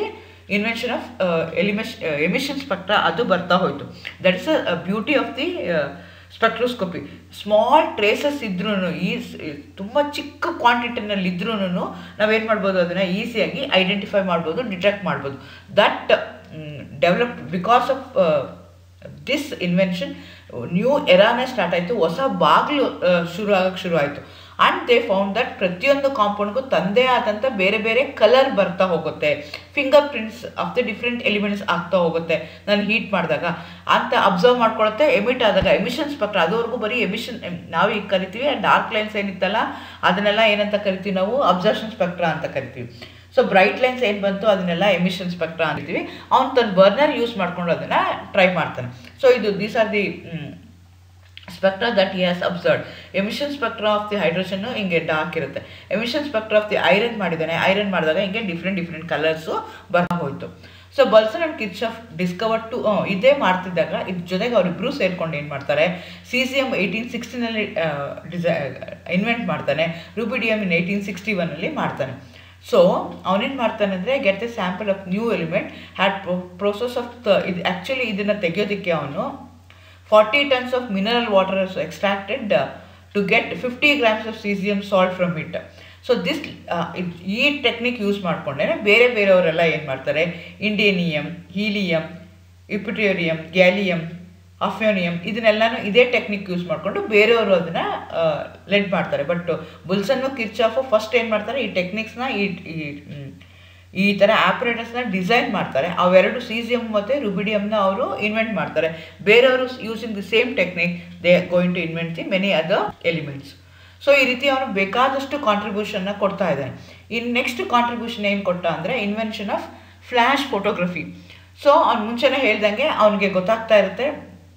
invention of ಎಲಿಮೆಶ್ ಎಮಿಷನ್ ಸ್ಪೆಕ್ಟ್ರಾ ಅದು ಬರ್ತಾ ಹೋಯಿತು that is a beauty of the spectroscopy small traces ಇದ್ರೂ ಈ ತುಂಬ ಚಿಕ್ಕ ಕ್ವಾಂಟಿಟಿನಲ್ಲಿ ಇದ್ರೂ ನಾವೇನು ಮಾಡ್ಬೋದು ಅದನ್ನು ಈಸಿಯಾಗಿ ಐಡೆಂಟಿಫೈ ಮಾಡ್ಬೋದು ಡಿಟೆಕ್ಟ್ ಮಾಡ್ಬೋದು that develop because of this invention new ಎರಾನೇ ಸ್ಟಾರ್ಟ್ ಆಯಿತು ಹೊಸ ಬಾಗಿಲು ಶುರು ಆಗಕ್ಕೆ ಶುರು ಆಯಿತು ಆ್ಯಂಡ್ ದೇ ಫೌಂಡ್ ದಟ್ ಪ್ರತಿಯೊಂದು ಕಾಂಪೌಂಡ್ಗೂ ತಂದೇ ಆದಂಥ ಬೇರೆ ಬೇರೆ ಕಲರ್ ಬರ್ತಾ ಹೋಗುತ್ತೆ fingerprints of the different elements ಆಗ್ತಾ ಹೋಗುತ್ತೆ ನಾನು ಹೀಟ್ ಮಾಡಿದಾಗ ಅಂತ ಅಬ್ಸರ್ವ್ ಮಾಡ್ಕೊಳುತ್ತೆ ಎಮಿಟ್ ಆದಾಗ ಎಮಿಷನ್ ಸ್ಪೆಕ್ಟ್ರ ಅದುವರೆಗೂ ಬರೀ ಎಮಿಷನ್ ನಾವು ಈಗ ಕರಿತೀವಿ ಡಾರ್ಕ್ ಲೈನ್ಸ್ ಏನಿತ್ತಲ್ಲ ಅದನ್ನೆಲ್ಲ ಏನಂತ ಕರಿತೀವಿ ನಾವು ಅಬ್ಸರ್ಷನ್ ಸ್ಪೆಕ್ಟ್ರಾ ಅಂತ ಕರಿತೀವಿ ಸೊ ಬ್ರೈಟ್ ಲೈನ್ಸ್ ಏನು ಬಂತು ಅದನ್ನೆಲ್ಲ ಎಮಿಷನ್ ಸ್ಪೆಕ್ಟ್ರಾ ಅಂತೀವಿ ಅವ್ನು ತನ್ನ ಬರ್ನರ್ ಯೂಸ್ ಮಾಡ್ಕೊಂಡು ಅದನ್ನು ಟ್ರೈ ಮಾಡ್ತಾನೆ ಸೊ ಇದು these are the spectra that he has observe emission spectra of the ಹೈಡ್ರೋಜನ್ನು ಹಿಂಗೆ ಡಾರ್ಕ್ ಇರುತ್ತೆ emission spectra of the iron ಮಾಡಿದ್ದಾನೆ ಐರನ್ ಮಾಡಿದಾಗ ಹಿಂಗೆ ಡಿಫ್ರೆಂಟ್ ಡಿಫ್ರೆಂಟ್ ಕಲರ್ಸು ಬರ್ತಾ ಹೋಯಿತು so Bunsen and Kirchhoff discover to ಇದೇ ಮಾಡ್ತಿದ್ದಾಗ ಇದ್ರ ಜೊತೆಗೆ ಅವರಿಬ್ಬರು ಸೇರ್ಕೊಂಡು ಏನು ಮಾಡ್ತಾರೆ ಸಿ ಸಿ ಎಮ್ ಏಯ್ಟೀನ್ ಸಿಕ್ಸ್ಟಿನಲ್ಲಿ ಡಿಸೈ ಇನ್ವೆಂಟ್ ಮಾಡ್ತಾನೆ ರೂಬಿಡಿಯಮ್ ಇನ್ ಏಯ್ಟೀನ್ ಸಿಕ್ಸ್ಟಿ ಒನ್ನಲ್ಲಿ ಮಾಡ್ತಾನೆ ಸೊ ಅವನೇನು ಮಾಡ್ತಾನೆ ಅಂದರೆ get the sample of new element had process of the ಇದು ಆ್ಯಕ್ಚುಲಿ ಇದನ್ನು ತೆಗೆಯೋದಕ್ಕೆ ಅವನು forty tons of mineral water extracted to get fifty grams of caesium salt from it so this ಈ ಟೆಕ್ನಿಕ್ ಯೂಸ್ ಮಾಡಿಕೊಂಡೇ ಬೇರೆ ಬೇರೆಯವರೆಲ್ಲ ಏನು ಮಾಡ್ತಾರೆ ಇಂಡೇನಿಯಮ್ ಹೀಲಿಯಮ್ ಇಪಿಟೇರಿಯಮ್ ಗ್ಯಾಲಿಯಮ್ ಅಫ್ಯೋನಿಯಮ್ ಇದನ್ನೆಲ್ಲನೂ ಇದೇ ಟೆಕ್ನಿಕ್ ಯೂಸ್ ಮಾಡಿಕೊಂಡು ಬೇರೆಯವರು ಅದನ್ನು ಲೆಡ್ ಮಾಡ್ತಾರೆ ಬಟ್ ಬುಲ್ಸನ್ನು ಕಿರ್ಚಾಫು ಫಸ್ಟ್ ಏನು ಮಾಡ್ತಾರೆ ಈ ಟೆಕ್ನಿಕ್ಸ್ನ ಈ ಈ ಥರ ಆಪ್ರೇಟರ್ಸ್ನ ಡಿಸೈನ್ ಮಾಡ್ತಾರೆ ಅವೆರಡು ಸೀಸಿಯಮ್ ಮತ್ತು ರುಬಿಡಿಯಮ್ನ ಅವರು ಇನ್ವೆಂಟ್ ಮಾಡ್ತಾರೆ ಬೇರೆಯವರು using the same technique they going to invent the many other elements so ಈ ರೀತಿ ಅವನು ಬೇಕಾದಷ್ಟು ಕಾಂಟ್ರಿಬ್ಯೂಷನ್ನ ಕೊಡ್ತಾ ಇದ್ದಾನೆ ಇನ್ನು ನೆಕ್ಸ್ಟ್ ಕಾಂಟ್ರಿಬ್ಯೂಷನ್ ಏನು ಕೊಟ್ಟ ಅಂದರೆ invention of flash photography so ಅವ್ನು ಮುಂಚೆನೇ ಹೇಳ್ದಂಗೆ ಅವನಿಗೆ ಗೊತ್ತಾಗ್ತಾ ಇರುತ್ತೆ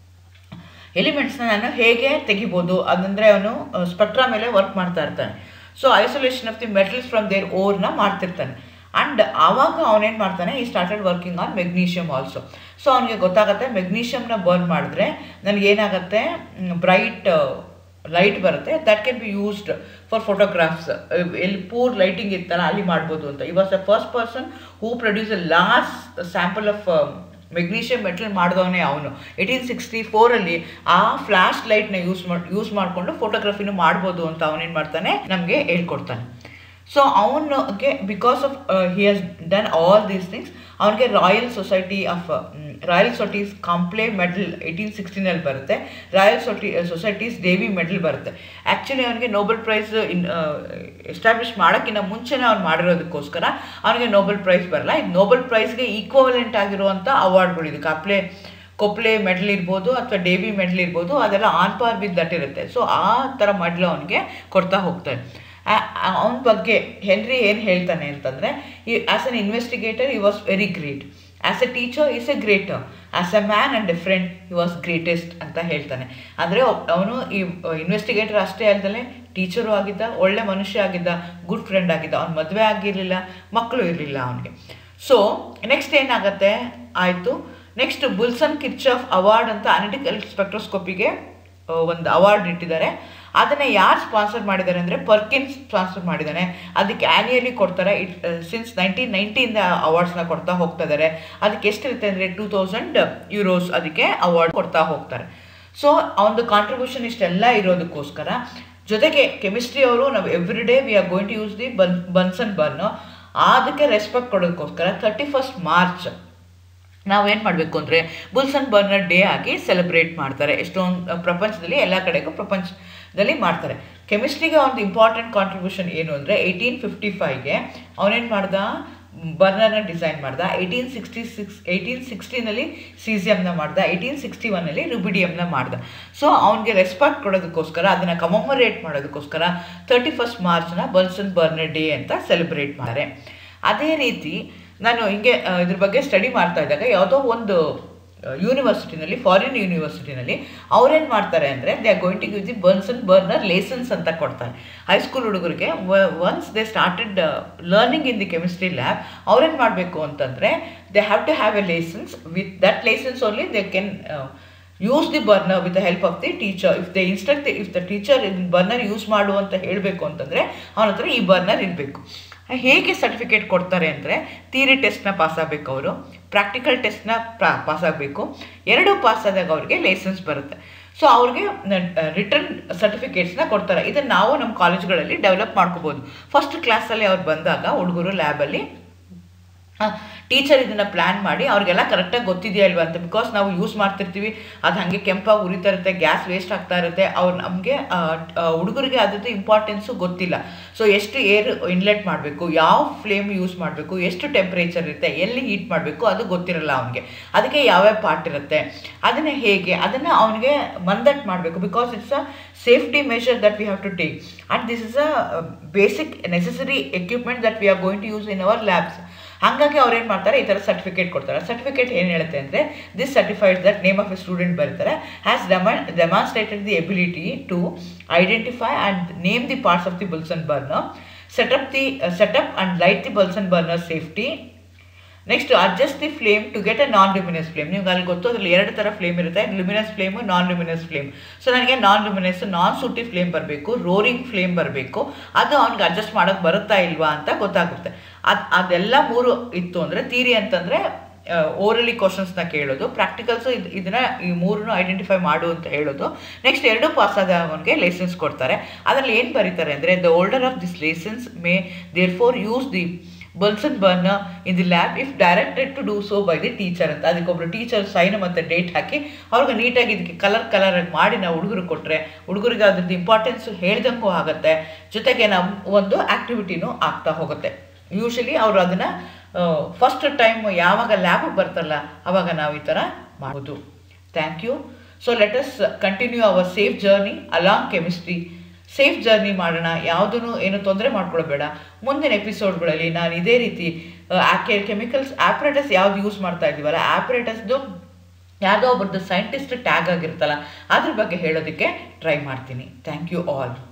ಎಲಿಮೆಂಟ್ಸ್ನ ನಾನು ಹೇಗೆ ತೆಗಿಬೋದು ಅದಂದರೆ ಅವನು ಸ್ಪೆಕ್ಟ್ರಾ ಮೇಲೆ ವರ್ಕ್ ಮಾಡ್ತಾ ಇರ್ತಾನೆ so isolation of the metals from their ಓರ್ನ ಮಾಡ್ತಿರ್ತಾನೆ ಆ್ಯಂಡ್ ಆವಾಗ ಅವನೇನು ಮಾಡ್ತಾನೆ he started working on magnesium also so ಅವನಿಗೆ ಗೊತ್ತಾಗುತ್ತೆ ಮೆಗ್ನೀಷಿಯಮ್ನ ಬರ್ನ್ ಮಾಡಿದ್ರೆ ನನಗೇನಾಗುತ್ತೆ ಬ್ರೈಟ್ ಲೈಟ್ ಬರುತ್ತೆ that can be used for photographs ಎಲ್ಲಿ ಪೂರ್ ಲೈಟಿಂಗ್ ಇತ್ತಲ್ಲ ಅಲ್ಲಿ ಮಾಡ್ಬೋದು ಅಂತ he was the first person who produce a last sample of magnesium metal ಮಾಡಿದವನೇ ಅವನು ಏಯ್ಟೀನ್ ಸಿಕ್ಸ್ಟಿ ಫೋರಲ್ಲಿ ಆ ಫ್ಲ್ಯಾಶ್ ಲೈಟ್ನ ಯೂಸ್ ಮಾಡಿ ಯೂಸ್ ಮಾಡಿಕೊಂಡು ಫೋಟೋಗ್ರಫಿನೂ ಮಾಡ್ಬೋದು ಅಂತ ಅವನೇನು ಮಾಡ್ತಾನೆ ನಮಗೆ ಹೇಳ್ಕೊಡ್ತಾನೆ ಸೊ ಅವನಿಗೆ because of he has done all these things ಅವನಿಗೆ Royal Society of Royal Societies Copley medal eighteen ಸಿಕ್ಸ್ಟೀನಲ್ಲಿ ಬರುತ್ತೆ ರಾಯಲ್ ಸೊಟಿ ಸೊಸೈಟೀಸ್ ದೇವಿ ಮೆಡಲ್ ಬರುತ್ತೆ ಆ್ಯಕ್ಚುಲಿ ಅವನಿಗೆ ನೋಬೆಲ್ ಪ್ರೈಸ್ ಇನ್ ಎಸ್ಟಾಬ್ಲಿಷ್ ಮಾಡೋಕ್ಕಿಂತ ಮುಂಚೆನೇ ಅವ್ನು ಮಾಡಿರೋದಕ್ಕೋಸ್ಕರ ಅವನಿಗೆ ನೋಬೆಲ್ ಪ್ರೈಸ್ ಬರಲ್ಲ ಇದು ನೋಬೆಲ್ ಪ್ರೈಸ್ಗೆ ಈಕ್ವಲೆಂಟ್ ಆಗಿರುವಂಥ ಅವಾರ್ಡ್ಗಳಿದೆ ಕಾಪ್ಲೆ ಕೊಪ್ಲೆ ಮೆಡಲ್ ಇರ್ಬೋದು ಅಥವಾ ಡೇವಿ ಮೆಡಲ್ ಇರ್ಬೋದು ಅದೆಲ್ಲ ಆನ್ ಪಾರ್ ವಿತ್ ದಟ್ ಇರುತ್ತೆ ಸೊ ಆ ಥರ ಮೆಡಲ್ ಅವನಿಗೆ ಕೊಡ್ತಾ ಹೋಗ್ತಾರೆ ಅವನ ಬಗ್ಗೆ ಹೆನ್ರಿ ಏನು ಹೇಳ್ತಾನೆ ಅಂತಂದರೆ he as an investigator he was very great as a teacher is a greater as a man and a friend he was greatest ಅಂತ ಹೇಳ್ತಾನೆ ಅಂದರೆ ಅವನು ಈ ಇನ್ವೆಸ್ಟಿಗೇಟರ್ ಅಷ್ಟೇ ಅಲ್ಲದೆ ಟೀಚರು ಆಗಿದ್ದ ಒಳ್ಳೆ ಮನುಷ್ಯ ಆಗಿದ್ದ ಗುಡ್ ಫ್ರೆಂಡ್ ಆಗಿದ್ದ ಅವ್ನು ಮದುವೆ ಆಗಿರಲಿಲ್ಲ ಮಕ್ಕಳು ಇರಲಿಲ್ಲ ಅವನಿಗೆ ಸೊ ನೆಕ್ಸ್ಟ್ ಏನಾಗುತ್ತೆ ಆಯಿತು ನೆಕ್ಸ್ಟ್ ಬುಲ್ಸನ್ ಕಿರ್ಚಾಫ್ ಅವಾರ್ಡ್ ಅಂತ ಅನಟಿಕಲ್ ಸ್ಪೆಕ್ಟ್ರೋಸ್ಕೋಪಿಗೆ ಒಂದು ಅವಾರ್ಡ್ ಇಟ್ಟಿದ್ದಾರೆ ಅದನ್ನು ಯಾರು ಸ್ಪಾನ್ಸರ್ ಮಾಡಿದ್ದಾರೆ ಅಂದರೆ ಪರ್ಕಿನ್ಸ್ ಸ್ಪಾನ್ಸರ್ ಮಾಡಿದ್ದಾನೆ ಅದಕ್ಕೆ ಆ್ಯನ್ಯಲಿ ಕೊಡ್ತಾರೆ ಇಟ್ ಸಿನ್ಸ್ ನೈನ್ಟೀನ್ ನೈಂಟಿಯಿಂದ ಅವಾರ್ಡ್ಸ್ನ ಕೊಡ್ತಾ ಹೋಗ್ತಾ ಇದ್ದಾರೆ ಅದಕ್ಕೆ ಎಷ್ಟಿರುತ್ತೆ ಅಂದರೆ ಟೂ ತೌಸಂಡ್ ಯೂರೋಸ್ ಅದಕ್ಕೆ ಅವಾರ್ಡ್ ಕೊಡ್ತಾ ಹೋಗ್ತಾರೆ ಸೊ ಅವನದು ಕಾಂಟ್ರಿಬ್ಯೂಷನ್ ಇಷ್ಟೆಲ್ಲ ಇರೋದಕ್ಕೋಸ್ಕರ ಜೊತೆಗೆ ಕೆಮಿಸ್ಟ್ರಿ ಅವರು ನಾವು every day we are going to use the bun Bunsen burn ಅದಕ್ಕೆ ರೆಸ್ಪೆಕ್ಟ್ ಕೊಡೋದಕ್ಕೋಸ್ಕರ ತರ್ಟಿ ಫಸ್ಟ್ ಮಾರ್ಚ್ ನಾವೇನು ಮಾಡಬೇಕು ಅಂದರೆ ಬುಲ್ಸನ್ ಬರ್ನರ್ ಡೇ ಆಗಿ ಸೆಲೆಬ್ರೇಟ್ ಮಾಡ್ತಾರೆ ಎಷ್ಟೊಂದು ಪ್ರಪಂಚದಲ್ಲಿ ಎಲ್ಲ ಕಡೆಗೂ ಪ್ರಪಂಚದಲ್ಲಿ ಮಾಡ್ತಾರೆ ಕೆಮಿಸ್ಟ್ರಿಗೆ ಒಂದು ಇಂಪಾರ್ಟೆಂಟ್ ಕಾಂಟ್ರಿಬ್ಯೂಷನ್ ಏನು ಅಂದರೆ ಏಯ್ಟೀನ್ ಫಿಫ್ಟಿ ಫೈವ್ಗೆ ಅವನೇನು ಮಾಡ್ದ ಬರ್ನರ್ನ ಡಿಸೈನ್ ಮಾಡ್ದ ಏಯ್ಟೀನ್ ಸಿಕ್ಸ್ಟಿ ಸಿಕ್ಸ್ ಏಯ್ಟೀನ್ ಸಿಕ್ಸ್ಟೀನಲ್ಲಿ ಸೀಸಿಯಮ್ನ ಮಾಡ್ದ ಏಯ್ಟೀನ್ ಸಿಕ್ಸ್ಟಿ ಒನ್ನಲ್ಲಿ ರುಬಿಡಿಯಮ್ನ ಮಾಡ್ದ ಸೊ ಅವನಿಗೆ ರೆಸ್ಪೆಕ್ಟ್ ಕೊಡೋದಕ್ಕೋಸ್ಕರ ಅದನ್ನು ಕಮಮರೇಟ್ ಮಾಡೋದಕ್ಕೋಸ್ಕರ ತರ್ಟಿ ಫಸ್ಟ್ ಮಾರ್ಚ್ನ ಬಲ್ಸನ್ ಬರ್ನರ್ ಡೇ ಅಂತ ಸೆಲೆಬ್ರೇಟ್ ಮಾಡ್ತಾರೆ ಅದೇ ರೀತಿ ನಾನು ಹಿಂಗೆ ಇದ್ರ ಬಗ್ಗೆ ಸ್ಟಡಿ ಮಾಡ್ತಾ ಇದ್ದಾಗ ಯಾವುದೋ ಒಂದು ಯೂನಿವರ್ಸಿಟಿನಲ್ಲಿ ಫಾರಿನ್ ಯೂನಿವರ್ಸಿಟಿನಲ್ಲಿ ಅವ್ರೇನು ಮಾಡ್ತಾರೆ ಅಂದರೆ they are going to give the Bunsen burner licence ಅಂತ ಕೊಡ್ತಾರೆ ಹೈಸ್ಕೂಲ್ ಹುಡುಗರಿಗೆ once they started learning in the chemistry lab ಅವ್ರೇನು ಮಾಡಬೇಕು ಅಂತಂದರೆ they have to have a licence with that licence only they can use the burner with the help of the teacher if the instruct if the teacher burner use ಮಾಡು ಅಂತ ಹೇಳಬೇಕು ಅಂತಂದರೆ ಅವನ ಹತ್ರ ಈ ಬರ್ನರ್ ಇರಬೇಕು ಹೇಗೆ ಸರ್ಟಿಫಿಕೇಟ್ ಕೊಡ್ತಾರೆ ಅಂದರೆ ಥಿಯರಿ ಟೆಸ್ಟ್ನ ಪಾಸ್ ಆಗಬೇಕು ಅವರು ಪ್ರಾಕ್ಟಿಕಲ್ ಟೆಸ್ಟ್ನ ಪಾಸ್ ಆಗಬೇಕು ಎರಡೂ ಪಾಸ್ ಆದಾಗ ಅವ್ರಿಗೆ ಲೈಸೆನ್ಸ್ ಬರುತ್ತೆ ಸೊ ಅವ್ರಿಗೆ ರಿಟರ್ನ್ ಸರ್ಟಿಫಿಕೇಟ್ಸ್ನ ಕೊಡ್ತಾರೆ ಇದನ್ನು ನಾವು ನಮ್ಮ ಕಾಲೇಜ್ಗಳಲ್ಲಿ ಡೆವಲಪ್ ಮಾಡ್ಕೋಬೋದು ಫಸ್ಟ್ ಕ್ಲಾಸಲ್ಲಿ ಅವ್ರು ಬಂದಾಗ ಹುಡುಗರು ಲ್ಯಾಬಲ್ಲಿ ಟೀಚರ್ ಇದನ್ನು ಪ್ಲ್ಯಾನ್ ಮಾಡಿ ಅವ್ರಿಗೆಲ್ಲ ಕರೆಕ್ಟಾಗಿ ಗೊತ್ತಿದೆಯಾ ಇಲ್ವಾ ಅಂತ ಬಿಕಾಸ್ ನಾವು ಯೂಸ್ ಮಾಡ್ತಿರ್ತೀವಿ ಅದು ಹಾಗೆ ಕೆಂಪಾಗಿ ಉರಿತಾ ಇರುತ್ತೆ ಗ್ಯಾಸ್ ವೇಸ್ಟ್ ಆಗ್ತಾ ಇರುತ್ತೆ ಅವ್ರು ನಮಗೆ ಹುಡುಗರಿಗೆ ಅದ್ರದ್ದು ಇಂಪಾರ್ಟೆನ್ಸು ಗೊತ್ತಿಲ್ಲ ಸೊ ಎಷ್ಟು ಏರ್ ಇನ್ಲೆಟ್ ಮಾಡಬೇಕು ಯಾವ ಫ್ಲೇಮ್ ಯೂಸ್ ಮಾಡಬೇಕು ಎಷ್ಟು ಟೆಂಪ್ರೇಚರ್ ಇರುತ್ತೆ ಎಲ್ಲಿ ಹೀಟ್ ಮಾಡಬೇಕು ಅದು ಗೊತ್ತಿರಲ್ಲ ಅವನಿಗೆ ಅದಕ್ಕೆ ಯಾವ್ಯಾವ ಪಾರ್ಟ್ ಇರುತ್ತೆ ಅದನ್ನು ಹೇಗೆ ಅದನ್ನು ಅವನಿಗೆ ಮಂದಟ್ ಮಾಡಬೇಕು because it's a safety measure that we have to take and this is a basic necessary equipment that we are going to use in our labs ಹಾಗಾಗಿ ಅವ್ರು ಏನು ಮಾಡ್ತಾರೆ ಈ ಥರ ಸರ್ಟಿಫಿಕೇಟ್ ಕೊಡ್ತಾರೆ ಸರ್ಟಿಫಿಕೇಟ್ ಏನು ಹೇಳುತ್ತೆ ಅಂದರೆ this certified that name of a student ಬರೀತಾರೆ has demon demonstrated the ability to identify and name the parts of the Bunsen burner setup the setup and light the Bunsen burner safety next adjust the flame to get a non luminous flame ನಿಮ್ಗೆ ಅಲ್ಲಿ ಗೊತ್ತು ಅದ್ರಲ್ಲಿ ಎರಡು ಥರ flame ಇರುತ್ತೆ luminous flame non luminous flame so ನನಗೆ non luminous ನಾನ್ sooty flame ಬರಬೇಕು roaring flame ಬರಬೇಕು ಅದು ಅವ್ನಿಗೆ ಅಡ್ಜಸ್ಟ್ ಮಾಡೋಕ್ಕೆ ಬರುತ್ತಾ ಇಲ್ವಾ ಅಂತ ಗೊತ್ತಾಗುತ್ತೆ ಅದು ಅದೆಲ್ಲ ಮೂರು ಇತ್ತು ಅಂದರೆ ತೀರಿ ಅಂತಂದರೆ ಓರಲಿ ಕ್ವಶನ್ಸ್ನ ಕೇಳೋದು ಪ್ರಾಕ್ಟಿಕಲ್ಸು ಇದು ಇದನ್ನ ಈ ಮೂರನ್ನು ಐಡೆಂಟಿಫೈ ಮಾಡು ಅಂತ ಹೇಳೋದು ನೆಕ್ಸ್ಟ್ ಎರಡು ಪಾಸ್ ಆದ ಅವನಿಗೆ ಲೈಸೆನ್ಸ್ ಕೊಡ್ತಾರೆ ಅದರಲ್ಲಿ ಏನು ಬರೀತಾರೆ ಅಂದರೆ the older of this licence may therefore use the Bunsen burner in the lab if directed to do so by the teacher ಅಂತ ಅದಕ್ಕೊಬ್ರು ಟೀಚರ್ ಸೈನ್ ಮತ್ತು ಡೇಟ್ ಹಾಕಿ ಅವ್ರಿಗೆ ನೀಟಾಗಿ ಇದಕ್ಕೆ ಕಲರ್ ಕಲರಾಗಿ ಮಾಡಿ ನಾವು ಹುಡುಗರು ಕೊಟ್ಟರೆ ಹುಡುಗರಿಗೆ ಅದ್ರದ್ದು ಇಂಪಾರ್ಟೆನ್ಸು ಹೇಳ್ದಂಗೂ ಆಗುತ್ತೆ ಜೊತೆಗೆ ನಮ್ಮ ಒಂದು ಆ್ಯಕ್ಟಿವಿಟಿನೂ ಆಗ್ತಾ ಹೋಗುತ್ತೆ ಯೂಶಲಿ ಅವರು ಅದನ್ನು ಫಸ್ಟ್ ಟೈಮ್ ಯಾವಾಗ ಲ್ಯಾಬಿಗೆ ಬರ್ತಾರಲ್ಲ ಅವಾಗ ನಾವು ಈ ಥರ ಮಾಡೋದು thank you so let us continue our safe journey along chemistry safe journey ಮಾಡೋಣ ಯಾವುದೂ ಏನು ತೊಂದರೆ ಮಾಡ್ಕೊಳ್ಬೇಡ ಮುಂದಿನ ಎಪಿಸೋಡ್ಗಳಲ್ಲಿ ನಾನು ಇದೇ ರೀತಿ ಆಕೆ ಕೆಮಿಕಲ್ಸ್ ಆಪ್ರೇಟಸ್ ಯಾವ್ದು ಯೂಸ್ ಮಾಡ್ತಾ ಇದ್ದೀವಲ್ಲ ಆಪ್ರೇಟಸ್ದು ಯಾವುದೋ ಒಬ್ಬರದ್ದು ಸೈಂಟಿಸ್ಟ್ ಟ್ಯಾಗ್ ಆಗಿರುತ್ತಲ್ಲ ಅದ್ರ ಬಗ್ಗೆ ಹೇಳೋದಕ್ಕೆ ಟ್ರೈ ಮಾಡ್ತೀನಿ ಥ್ಯಾಂಕ್ ಯು ಆಲ್